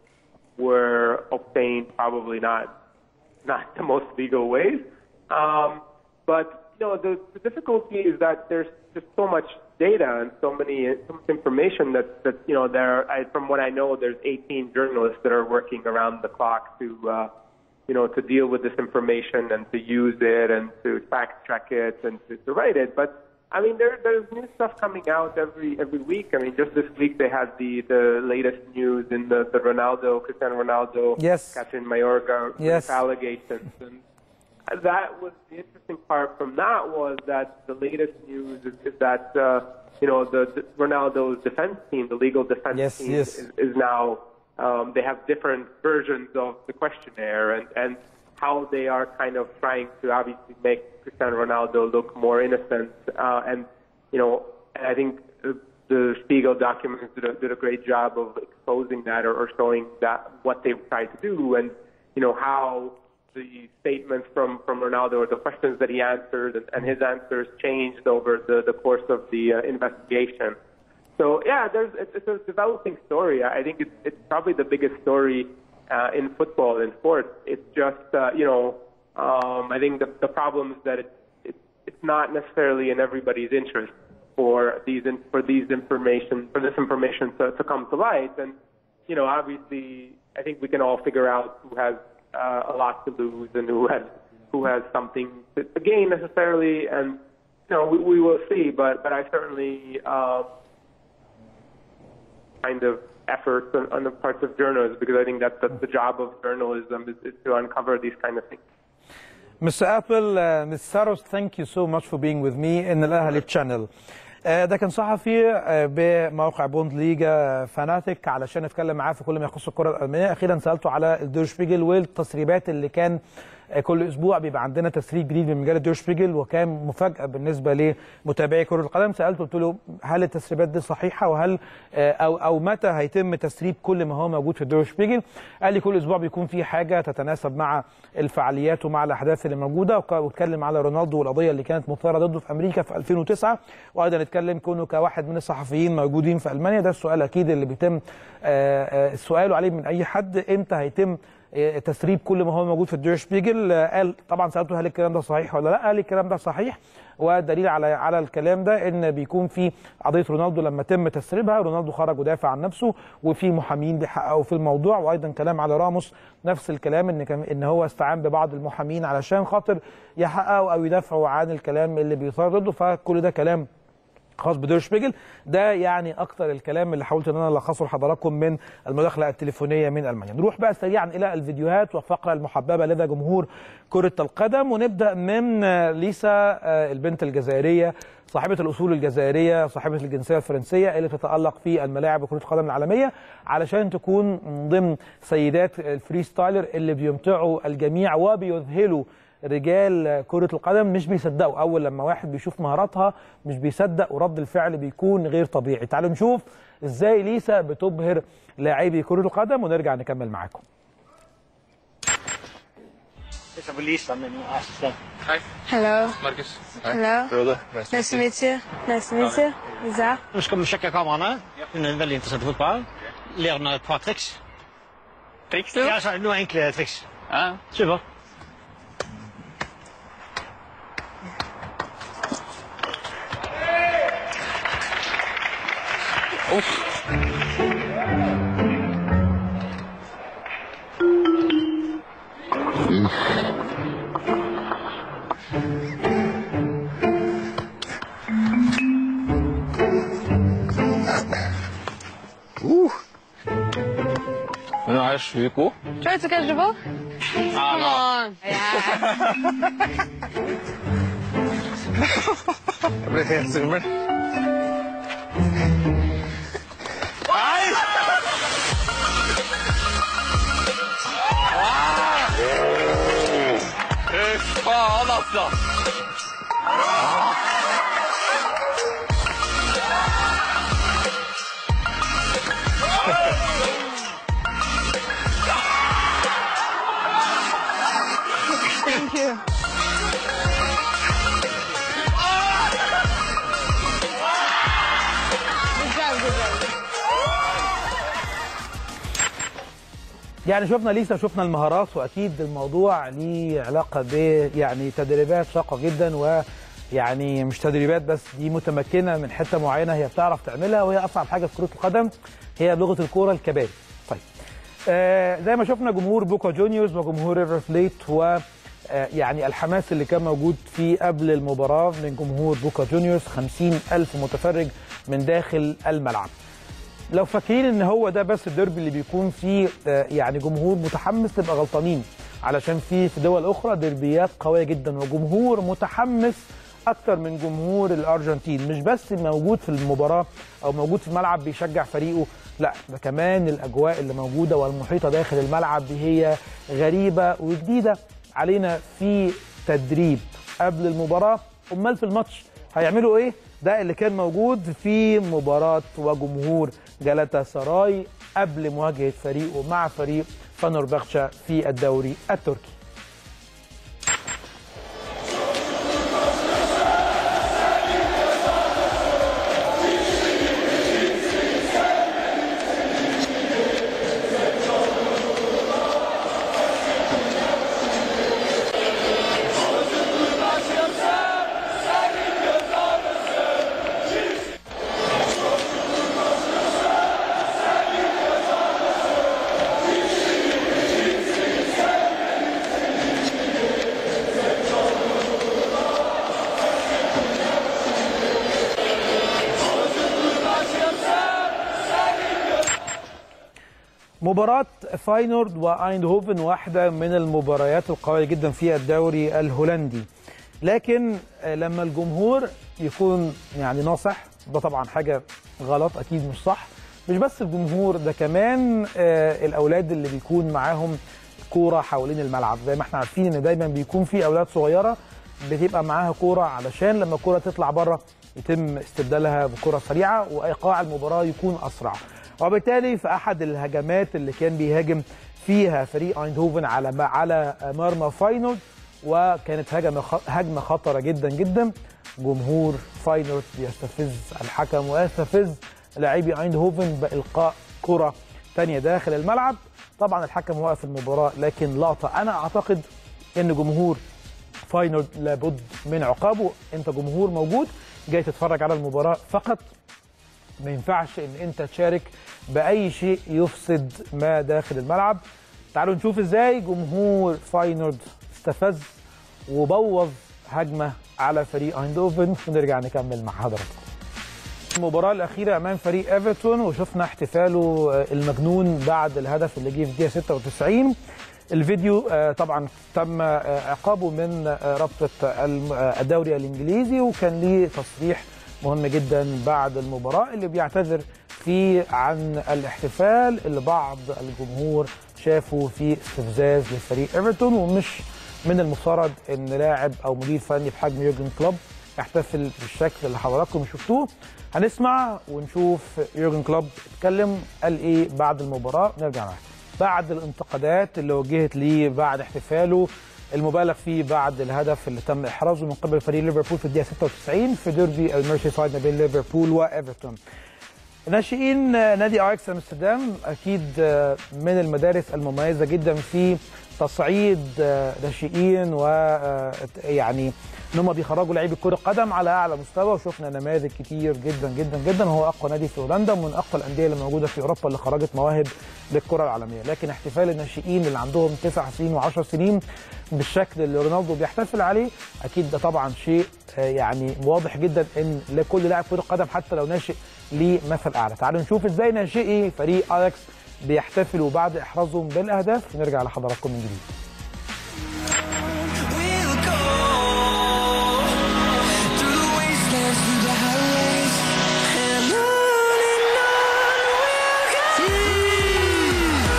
were obtained probably not not the most legal ways. Um, but you know the, the difficulty is that there's just so much data and so many so much information that that you know there. I, from what I know, there's 18 journalists that are working around the clock to. Uh, you know, to deal with this information and to use it and to fact check it and to, to write it. But I mean, there, there's new stuff coming out every every week. I mean, just this week they had the the latest news in the the Ronaldo, Cristiano Ronaldo, Yes. Catherine Mayorga Yes. allegations, and that was the interesting part. From that was that the latest news is, is that uh, you know the, the Ronaldo's defense team, the legal defense Yes, team, yes. is, is now um, they have different versions of the questionnaire and, and how they are kind of trying to obviously make Cristiano Ronaldo look more innocent. Uh, and, you know, and I think uh, the Spiegel documents did a, did a great job of exposing that or, or showing that what they tried to do and, you know, how the statements from, from Ronaldo or the questions that he answered and, and his answers changed over the, the course of the uh, investigation. So yeah, there's it's, it's a developing story. I think it's it's probably the biggest story uh, in football in sports. It's just uh, you know um, I think the the problem is that it, it it's not necessarily in everybody's interest for these in, for these information for this information to, to come to light. And you know obviously I think we can all figure out who has uh, a lot to lose and who has who has something to to gain necessarily. And you know we, we will see. But but I certainly. Uh, kind of efforts on, on the parts of journalists because I think that that's the job of journalism is, is to uncover these kind of things. Mr. Apple, uh, Ms. Saros, thank you so much for being with me in الأهلي تشانل. آه، ده كان صحفي آه، بموقع بوند ليجا فاناتيك علشان اتكلم معاه في كل ما يخص الكره الالمانيه اخيرا سالته على الدور شبيجل والتسريبات اللي كان آه، كل اسبوع بيبقى عندنا تسريب جديد من مجله دور شبيجل وكان مفاجاه بالنسبه لمتابعي كره القدم سالته قلت له هل التسريبات دي صحيحه وهل آه، او او متى هيتم تسريب كل ما هو موجود في الدور شبيجل قال لي كل اسبوع بيكون في حاجه تتناسب مع الفعاليات ومع الاحداث اللي موجوده وك- واتكلم على رونالدو والقضيه اللي كانت مثاره ضده في امريكا في 2009 وايضا اتكلم كونه كواحد من الصحفيين موجودين في المانيا ده السؤال اكيد اللي بيتم آه، آه، السؤال عليه من اي حد امتى هيتم آه، تسريب كل ما هو موجود في الدير شبيجل آه، قال طبعا سالته هل الكلام ده صحيح ولا لا قال الكلام ده صحيح والدليل على على الكلام ده ان بيكون في قضيه رونالدو لما تم تسريبها رونالدو خرج ودافع عن نفسه وفي محامين بيحققوا في الموضوع وايضا كلام على راموس نفس الكلام ان كان ان هو استعان ببعض المحامين علشان خاطر يحققوا او يدافعوا عن الكلام اللي بيثار ضده فكل ده كلام خاص بدير شبيجل ده يعني اكتر الكلام اللي حاولت ان انا الخصه لحضراتكم من المداخله التليفونيه من المانيا نروح بقى سريعا الى الفيديوهات والفقره المحببه لدى جمهور كره القدم ونبدا من آه، ليسا آه، البنت الجزائريه صاحبه الاصول الجزائريه صاحبه الجنسيه الفرنسيه اللي تتالق في الملاعب كره القدم العالميه علشان تكون من ضمن سيدات الفري ستايلر اللي بيمتعوا الجميع وبيذهلوا رجال كرة القدم مش بيصدقوا أول لما واحد بيشوف مهاراتها مش بيصدق ورد الفعل بيكون غير طبيعي تعالوا نشوف إزاي ليسا بتبهر لاعبي كرة القدم ونرجع نكمل معاكم It's a release on the new assistant. Hello. Marcus. Hello. Roda. Nice, Nice to meet you. Nice to meet you. Lisa. Nå skal vi sjekke kameraene. Hun er veldig interessert i fotball. Lære henne et par triks. Triks? Ja, altså, noen enkle triks. Ja, super. Nu har jeg sjuk god. Try to catch the ball. Ja, Come on. Yeah. Jeg ble helt svimmel. Nei! Fy faen, altså! Thank you. Good job, good job. يعني شفنا ليسا شفنا المهارات واكيد الموضوع ليه علاقه ب يعني تدريبات شاقه جدا ويعني مش تدريبات بس دي متمكنه من حته معينه هي بتعرف تعملها وهي اصعب حاجه في كره القدم هي لغه الكوره الكباري. طيب آه زي ما شفنا جمهور بوكا جونيورز وجمهور ريفر بليت و آه، يعني الحماس اللي كان موجود فيه قبل المباراة من جمهور بوكا جونيورز 50 ألف متفرج من داخل الملعب لو فاكرين ان هو ده بس الديربي اللي بيكون فيه آه، يعني جمهور متحمس تبقى غلطانين علشان في في دول اخرى ديربيات قويه جدا وجمهور متحمس اكتر من جمهور الارجنتين مش بس موجود في المباراه او موجود في الملعب بيشجع فريقه لا ده كمان الاجواء اللي موجوده والمحيطه داخل الملعب دي هي غريبه وجديده علينا في تدريب قبل المباراه امال في الماتش هيعملوا ايه ده اللي كان موجود في مباراة وجمهور جلاتا سراي قبل مواجهة فريقه مع فريق فنربخشة في الدوري التركي مباراة فاينورد وايندهوفن واحدة من المباريات القوية جدا في الدوري الهولندي لكن آه، لما الجمهور يكون يعني ناصح ده طبعا حاجة غلط أكيد مش صح مش بس الجمهور ده كمان آه، الأولاد اللي بيكون معاهم كورة حوالين الملعب زي ما احنا عارفين ان دايما بيكون في أولاد صغيرة بتبقى معاها كورة علشان لما الكورة تطلع بره يتم استبدالها بكرة سريعة وإيقاع المباراة يكون أسرع وبالتالي في أحد الهجمات اللي كان بيهاجم فيها فريق ايندهوفن على على مرمى فاينورد وكانت هجمة هجمة خطرة جدا جدا جمهور فاينورد بيستفز الحكم ويستفز لاعبي ايندهوفن بإلقاء كرة تانية داخل الملعب طبعا الحكم وقف المباراة لكن لقطة أنا أعتقد إن جمهور فاينورد لابد من عقابه انت جمهور موجود جاي تتفرج على المباراه فقط ما ينفعش ان انت تشارك باي شيء يفسد ما داخل الملعب تعالوا نشوف ازاي جمهور فاينورد استفز وبوظ هجمه على فريق ايندوفن ونرجع نكمل مع حضراتكم المباراة الأخيرة أمام فريق إيفرتون وشفنا احتفاله آه، المجنون بعد الهدف اللي جه في الدقيقة 96 الفيديو آه، طبعا تم آه، عقابه من آه، رابطة الم- آه، الدوري الإنجليزي وكان ليه تصريح مهم جدا بعد المباراة اللي بيعتذر فيه عن الاحتفال اللي بعض الجمهور شافوا فيه استفزاز لفريق ايفرتون ومش من المفترض ان لاعب او مدير فني بحجم يورجن كلوب يحتفل بالشكل اللي حضراتكم شفتوه هنسمع ونشوف يورجن كلوب اتكلم قال ايه بعد المباراه نرجع نحكي بعد الانتقادات اللي وجهت ليه بعد احتفاله المبالغ فيه بعد الهدف اللي تم احرازه من قبل فريق ليفربول في الدقيقه 96 في ديربي الميرسي سايد ما بين ليفربول وايفرتون ناشئين نادي اياكس امستردام اكيد من المدارس المميزه جدا في تصعيد آه، ناشئين و آه، يعني ان هم بيخرجوا لعيبه كره قدم على اعلى مستوى وشفنا نماذج كتير جدا جدا جدا هو اقوى نادي في هولندا ومن اقوى الانديه اللي موجوده في اوروبا اللي خرجت مواهب للكره العالميه لكن احتفال الناشئين اللي عندهم تسع سنين و10 سنين بالشكل اللي رونالدو بيحتفل عليه اكيد ده طبعا شيء آه، يعني واضح جدا ان لكل لاعب كره قدم حتى لو ناشئ ليه مثل اعلى تعالوا نشوف ازاي ناشئي فريق اياكس بيحتفلوا بعد احرازهم بالاهداف نرجع لحضراتكم من جديد We'll go through the wastelands, through the highways, and on and on we'll go.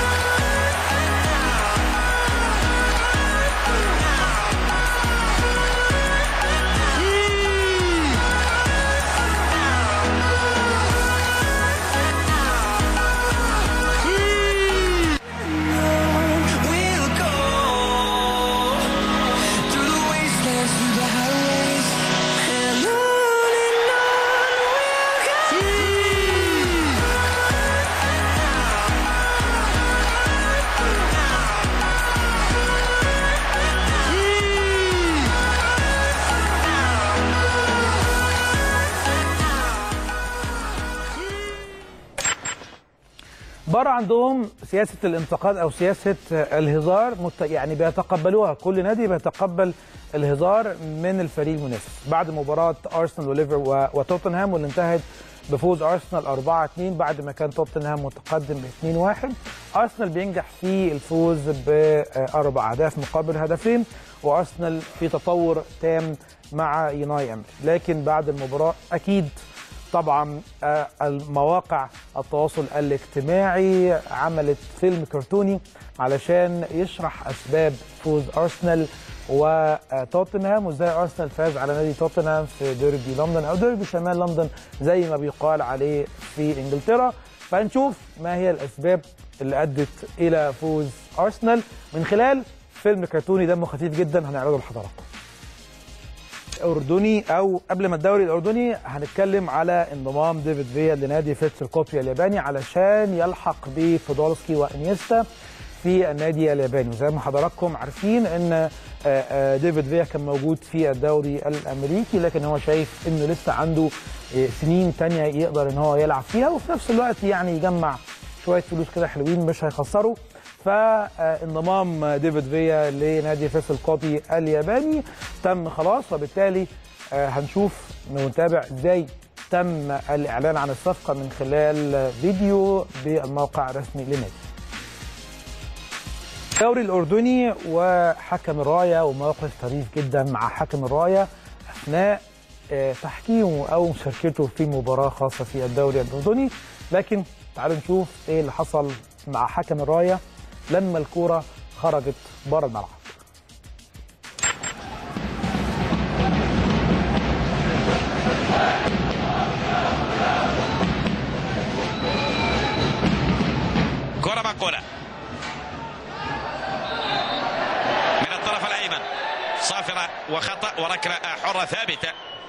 We'll go through the wastelands, through the highways, and on and on we'll go. بره عندهم سياسه الانتقاد او سياسه الهزار مت... يعني بيتقبلوها كل نادي بيتقبل الهزار من الفريق المنافس بعد مباراه ارسنال وليفر و... وتوتنهام واللي انتهت بفوز ارسنال 4 2 بعد ما كان توتنهام متقدم ب 2 1 ارسنال بينجح في الفوز باربع اهداف مقابل هدفين وارسنال في تطور تام مع يوناي امري لكن بعد المباراه اكيد طبعا آه، المواقع التواصل الاجتماعي عملت فيلم كرتوني علشان يشرح اسباب فوز ارسنال وتوتنهام وازاي ارسنال فاز على نادي توتنهام في ديربي لندن او ديربي شمال لندن زي ما بيقال عليه في انجلترا فنشوف ما هي الاسباب اللي ادت الى فوز ارسنال من خلال فيلم كرتوني دمه خفيف جدا هنعرضه لحضراتكم اردني او قبل ما الدوري الاردني هنتكلم على انضمام ديفيد فيا لنادي فيتس الكوبيا الياباني علشان يلحق بفودولسكي وانيستا في النادي الياباني وزي ما حضراتكم عارفين ان آه، آه، ديفيد فيا كان موجود في الدوري الامريكي لكن هو شايف انه لسه عنده آه، سنين تانية يقدر ان هو يلعب فيها وفي نفس الوقت يعني يجمع شويه فلوس كده حلوين مش هيخسروا فانضمام ديفيد فيا لنادي فيصل كوبي الياباني تم خلاص وبالتالي آه، هنشوف ونتابع ازاي تم الاعلان عن الصفقه من خلال فيديو بالموقع الرسمي للنادي. الدوري الاردني وحكم الرايه وموقف طريف جدا مع حكم الرايه اثناء آه، تحكيمه او مشاركته في مباراه خاصه في الدوري الاردني لكن تعالوا نشوف ايه اللي حصل مع حكم الرايه لما الكوره خرجت بره الملعب كرة منقولة من الطرف الأيمن صافرة وخطأ وركلة حرة ثابتة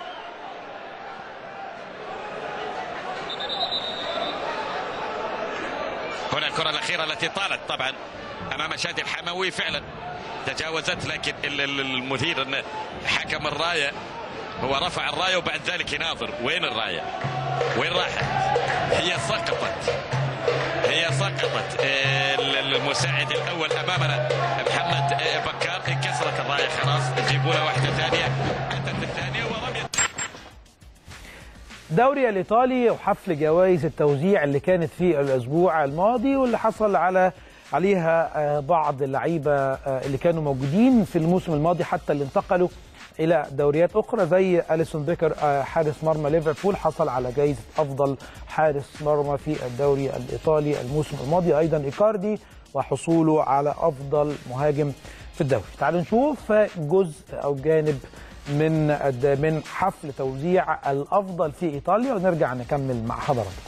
هنا الكرة الأخيرة التي طالت طبعا أمام شادي الحموي فعلا تجاوزت لكن ال- ال- المثير أن حكم الراية هو رفع الراية وبعد ذلك يناظر وين الراية وين راحت هي سقطت هي سقطت آه، المساعد الاول امامنا محمد آه، بكار انكسرت الرايه خلاص جيبوا له واحده ثانيه اتت الثانيه ورميت الدوري الايطالي وحفل جوائز التوزيع اللي كانت في الاسبوع الماضي واللي حصل على عليها آه، بعض اللعيبه آه، اللي كانوا موجودين في الموسم الماضي حتى اللي انتقلوا الى دوريات اخرى زي اليسون بيكر آه، حارس مرمى ليفربول حصل على جائزه افضل حارس مرمى في الدوري الايطالي الموسم الماضي ايضا ايكاردي وحصوله على افضل مهاجم في الدوري تعالوا نشوف جزء او جانب من الد- من حفل توزيع الافضل في ايطاليا ونرجع نكمل مع حضراتكم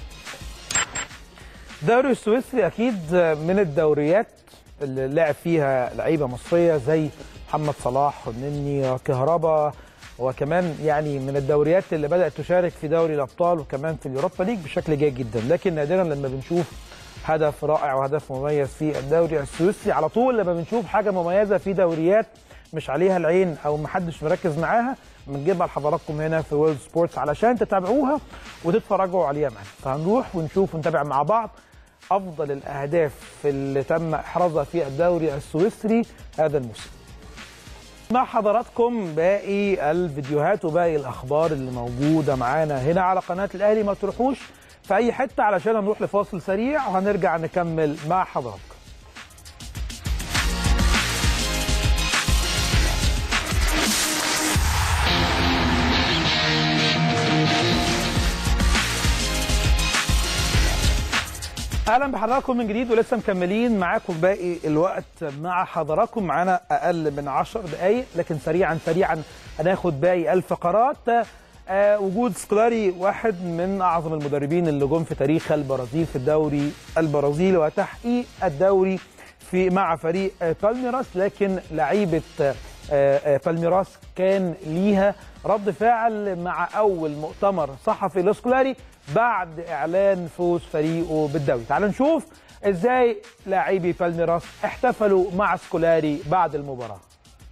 الدوري السويسري اكيد من الدوريات اللي لعب فيها لعيبه مصريه زي محمد صلاح والنني وكهربا وكمان يعني من الدوريات اللي بدات تشارك في دوري الابطال وكمان في اليوروبا ليج بشكل جيد جدا لكن نادرا لما بنشوف هدف رائع وهدف مميز في الدوري السويسري على طول لما بنشوف حاجه مميزه في دوريات مش عليها العين او محدش مركز معاها بنجيبها لحضراتكم هنا في وورلد سبورتس علشان تتابعوها وتتفرجوا عليها معانا فهنروح ونشوف ونتابع مع بعض افضل الاهداف اللي تم احرازها في الدوري السويسري هذا الموسم مع حضراتكم باقي الفيديوهات وباقي الاخبار اللي موجوده معانا هنا على قناه الاهلي ما تروحوش في اي حته علشان هنروح لفاصل سريع وهنرجع نكمل مع حضراتكم اهلا بحضراتكم من جديد ولسه مكملين معاكم باقي الوقت مع حضراتكم معانا اقل من 10 دقائق لكن سريعا سريعا هناخد باقي الفقرات آه وجود سكولاري واحد من اعظم المدربين اللي جم في تاريخ البرازيل في الدوري البرازيلي وتحقيق الدوري في مع فريق آه بالميراس لكن لعيبه آه آه بالميراس كان ليها رد فعل مع اول مؤتمر صحفي لسكولاري بعد اعلان فوز فريقه بالدوري تعال نشوف ازاي لاعبي بالميراس احتفلوا مع سكولاري بعد المباراه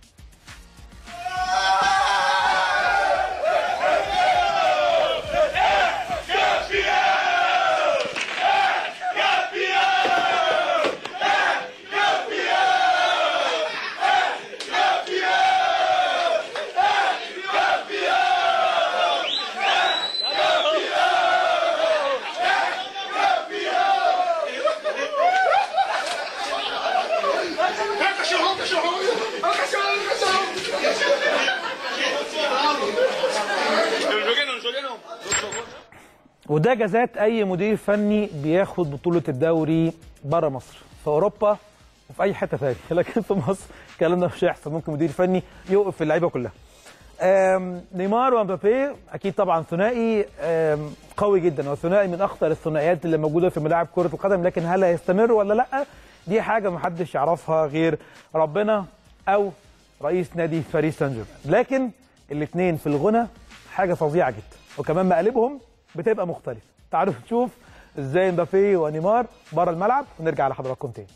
وده جزات اي مدير فني بياخد بطوله الدوري بره مصر في اوروبا وفي اي حته ثانيه لكن في مصر الكلام ده مش هيحصل ممكن مدير فني يوقف اللعيبه كلها آم، نيمار ومبابي اكيد طبعا ثنائي آم، قوي جدا وثنائي من اخطر الثنائيات اللي موجوده في ملاعب كره القدم لكن هل هيستمر ولا لا دي حاجه محدش يعرفها غير ربنا او رئيس نادي باريس سان جيرمان لكن الاثنين في الغنى حاجه فظيعه جدا وكمان مقالبهم بتبقى مختلفه تعالوا نشوف ازاي مبابي ونيمار بره الملعب ونرجع لحضراتكم تاني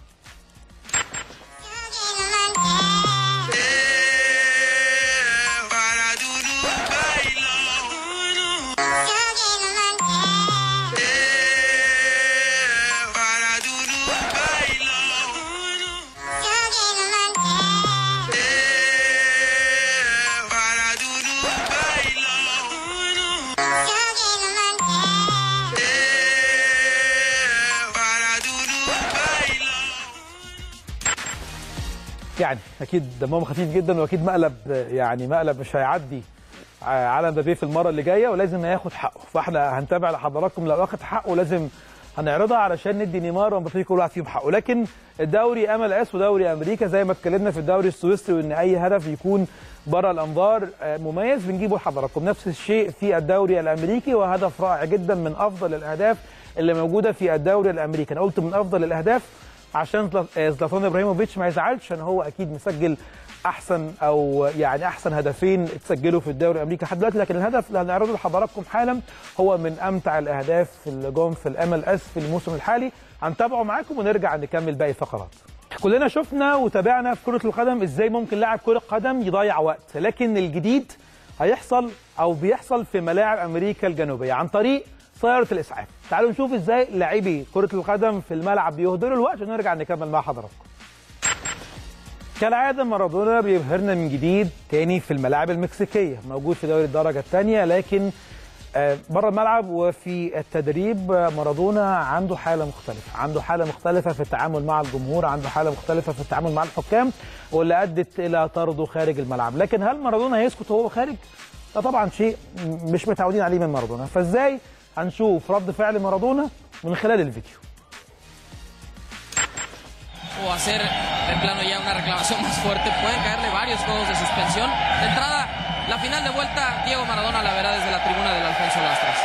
يعني اكيد دمهم خفيف جدا واكيد مقلب يعني مقلب مش هيعدي على مبابي في المره اللي جايه ولازم ياخد حقه فاحنا هنتابع لحضراتكم لو اخد حقه لازم هنعرضها علشان ندي نيمار ومبابي كل واحد فيهم حقه لكن الدوري ام ال اس ودوري امريكا زي ما اتكلمنا في الدوري السويسري وان اي هدف يكون بره الانظار آه، مميز بنجيبه لحضراتكم نفس الشيء في الدوري الامريكي وهدف رائع جدا من افضل الاهداف اللي موجوده في الدوري الامريكي انا قلت من افضل الاهداف عشان زلا- آه، زلاتان ابراهيموفيتش ما يزعلش عشان هو اكيد مسجل احسن او يعني احسن هدفين اتسجلوا في الدوري الامريكي لحد دلوقتي لكن الهدف اللي هنعرضه لحضراتكم حالا هو من امتع الاهداف اللي جم في الام ال اس في الموسم الحالي هنتابعه معاكم ونرجع نكمل باقي الفقرات كلنا شفنا وتابعنا في كرة القدم ازاي ممكن لاعب كرة قدم يضيع وقت لكن الجديد هيحصل او بيحصل في ملاعب امريكا الجنوبية عن طريق سيارة الاسعاف تعالوا نشوف ازاي لاعبي كرة القدم في الملعب بيهدروا الوقت ونرجع نكمل مع حضراتكم كالعادة مارادونا بيبهرنا من جديد تاني في الملاعب المكسيكية موجود في دوري الدرجة الثانية لكن آه، بره الملعب وفي التدريب آه، مارادونا عنده حالة مختلفة عنده حالة مختلفة في التعامل مع الجمهور عنده حالة مختلفة في التعامل مع الحكام واللي أدت إلى طرده خارج الملعب لكن هل مارادونا هيسكت وهو خارج؟ ده طبعا شيء م- مش متعودين عليه من مارادونا فازاي هنشوف رد فعل مارادونا من خلال الفيديو o hacer de plano ya una reclamación más fuerte. Pueden caerle varios juegos de suspensión. De entrada, la final de vuelta, Diego Maradona la verá desde la tribuna del Alfonso Lastras.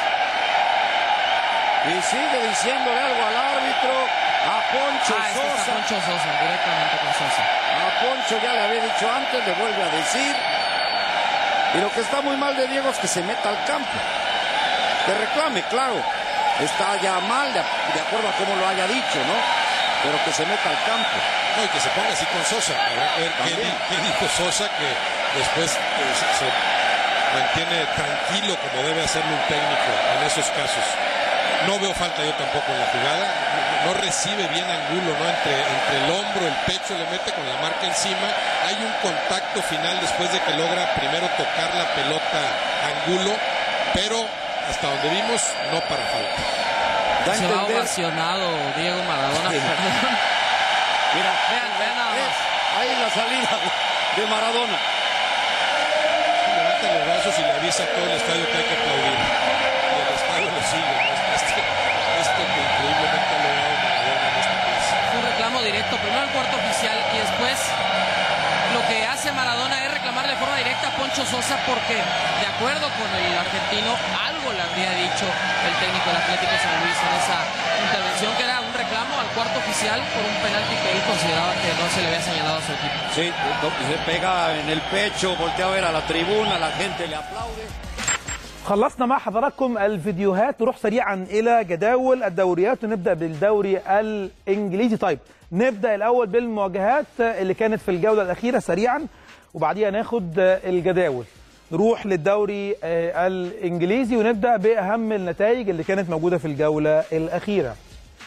Y sigue diciéndole algo al árbitro, a Poncho Ah, es que está Sosa. Poncho Sosa, directamente con Sosa. A Poncho ya le había dicho antes, le vuelve a decir. Y lo que está muy mal de Diego es que se meta al campo. Que reclame, claro. está ya mal, de, de acuerdo a cómo lo haya dicho, ¿no? Pero que se meta al campo. No, y que se ponga así con Sosa. Habrá que ver qué, También. di- qué dijo Sosa que después eh, se, se mantiene tranquilo como debe hacerlo un técnico en esos casos. No veo falta yo tampoco en la jugada. No, no recibe bien Angulo, ¿no? Entre, entre el hombro, el pecho, le mete con la marca encima. Hay un contacto final después de que logra primero tocar la pelota Angulo, pero hasta donde vimos, no para falta. Da a Se va entender- ovacionado Diego Maradona. Sí. perdón. Mira, Vean, vean nada ¿ves? más. ahí la salida de Maradona. levanta los brazos y le avisa a todo el estadio que hay que aplaudir. Y el estadio lo sigue. ¿no? Este, esto que increíblemente ha logrado Maradona en esta clase. Fue un reclamo directo, primero al cuarto oficial y después lo que hace Maradona es reclamar de forma directa a Poncho Sosa porque, de acuerdo con el argentino, algo le habría dicho el técnico del Atlético San Luis en esa intervención, que era un reclamo al cuarto oficial por un penalti que él consideraba que no se le había señalado a su equipo. Sí, se pega en el pecho, voltea a ver a la tribuna, la gente le aplaude. خلصنا مع حضراتكم الفيديوهات نروح سريعا الى جداول الدوريات ونبدا بالدوري الانجليزي طيب نبدا الاول بالمواجهات اللي كانت في الجوله الاخيره سريعا وبعديها ناخد الجداول نروح للدوري آه، الانجليزي ونبدا باهم النتائج اللي كانت موجوده في الجوله الاخيره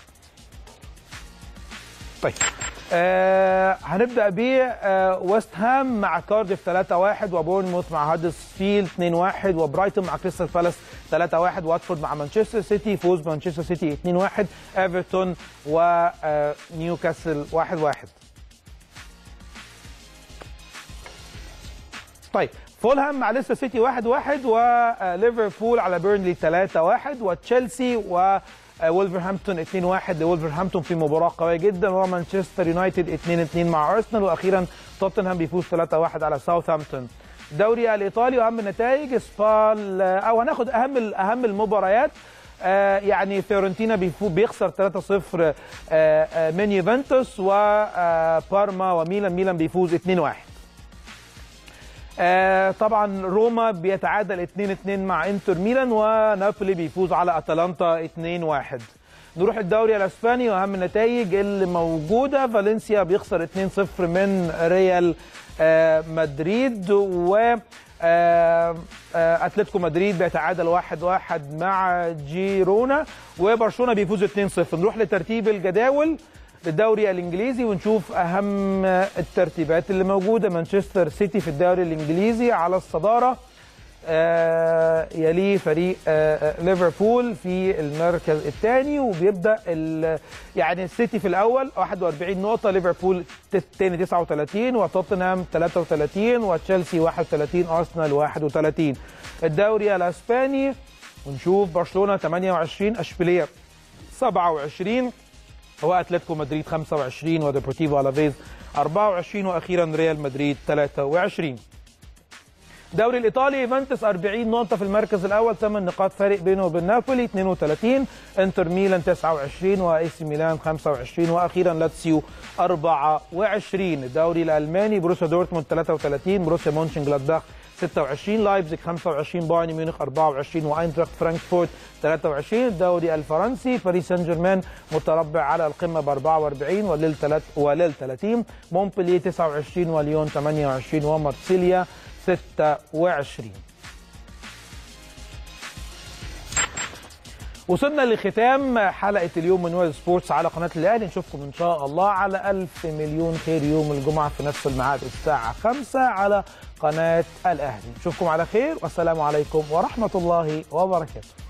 طيب آه هنبدا ب آه ويست هام مع كارديف 3-1 وبورنموث مع هادرسفيلد 2-1 وبرايتون مع كريستال بالاس 3-1 واتفورد مع مانشستر سيتي فوز مانشستر سيتي 2-1 ايفرتون ونيوكاسل 1-1 طيب فولهام مع ليستر سيتي 1-1 وليفربول على بيرنلي 3-1 وتشيلسي و وولفرهامبتون 2-1 لولفرهامبتون في مباراة قوية جدا ومانشستر يونايتد 2-2 مع ارسنال واخيرا توتنهام بيفوز 3-1 على ساوثهامبتون الدوري الايطالي واهم النتائج سبال او هناخد اهم اهم المباريات آه يعني فيورنتينا بيفو بيخسر 3-0 آه آه من يوفنتوس وبارما وميلان ميلان بيفوز 2-1 آه طبعا روما بيتعادل 2-2 مع انتر ميلان ونابولي بيفوز على اتلانتا 2-1 نروح الدوري الاسباني واهم النتائج اللي موجوده فالنسيا بيخسر 2-0 من ريال آه مدريد و آه آه اتلتيكو مدريد بيتعادل 1-1 مع جيرونا وبرشلونه بيفوز 2-0 نروح لترتيب الجداول للدوري الانجليزي ونشوف اهم الترتيبات اللي موجوده مانشستر سيتي في الدوري الانجليزي على الصداره آه يليه فريق آه ليفربول في المركز الثاني وبيبدا يعني السيتي في الاول 41 نقطه ليفربول الثاني 39 وتوتنهام 33 وتشيلسي 31 ارسنال 31 الدوري الاسباني ونشوف برشلونه 28 اشبيليه 27 واتلتيكو مدريد 25 وديبورتيفو الافيز 24 واخيرا ريال مدريد 23 الدوري الايطالي يوفنتوس 40 نقطه في المركز الاول 8 نقاط فارق بينه وبين نابولي 32 انتر ميلان 29 واي سي ميلان 25 واخيرا لاتسيو 24 الدوري الالماني بروسيا دورتموند 33 بروسيا مونشن جلادباخ 26 لايبزيج 25 بايرن ميونخ 24 واينتراخت فرانكفورت 23 الدوري الفرنسي باريس سان جيرمان متربع على القمه ب 44 وليل تلات وليل 30 مونبلييه 29 وليون 28 ومارسيليا 26 وصلنا لختام حلقة اليوم من وائل سبورتس على قناة الأهلي نشوفكم إن شاء الله على ألف مليون خير يوم الجمعة في نفس الميعاد الساعة 5 على قناة الأهلي نشوفكم على خير والسلام عليكم ورحمة الله وبركاته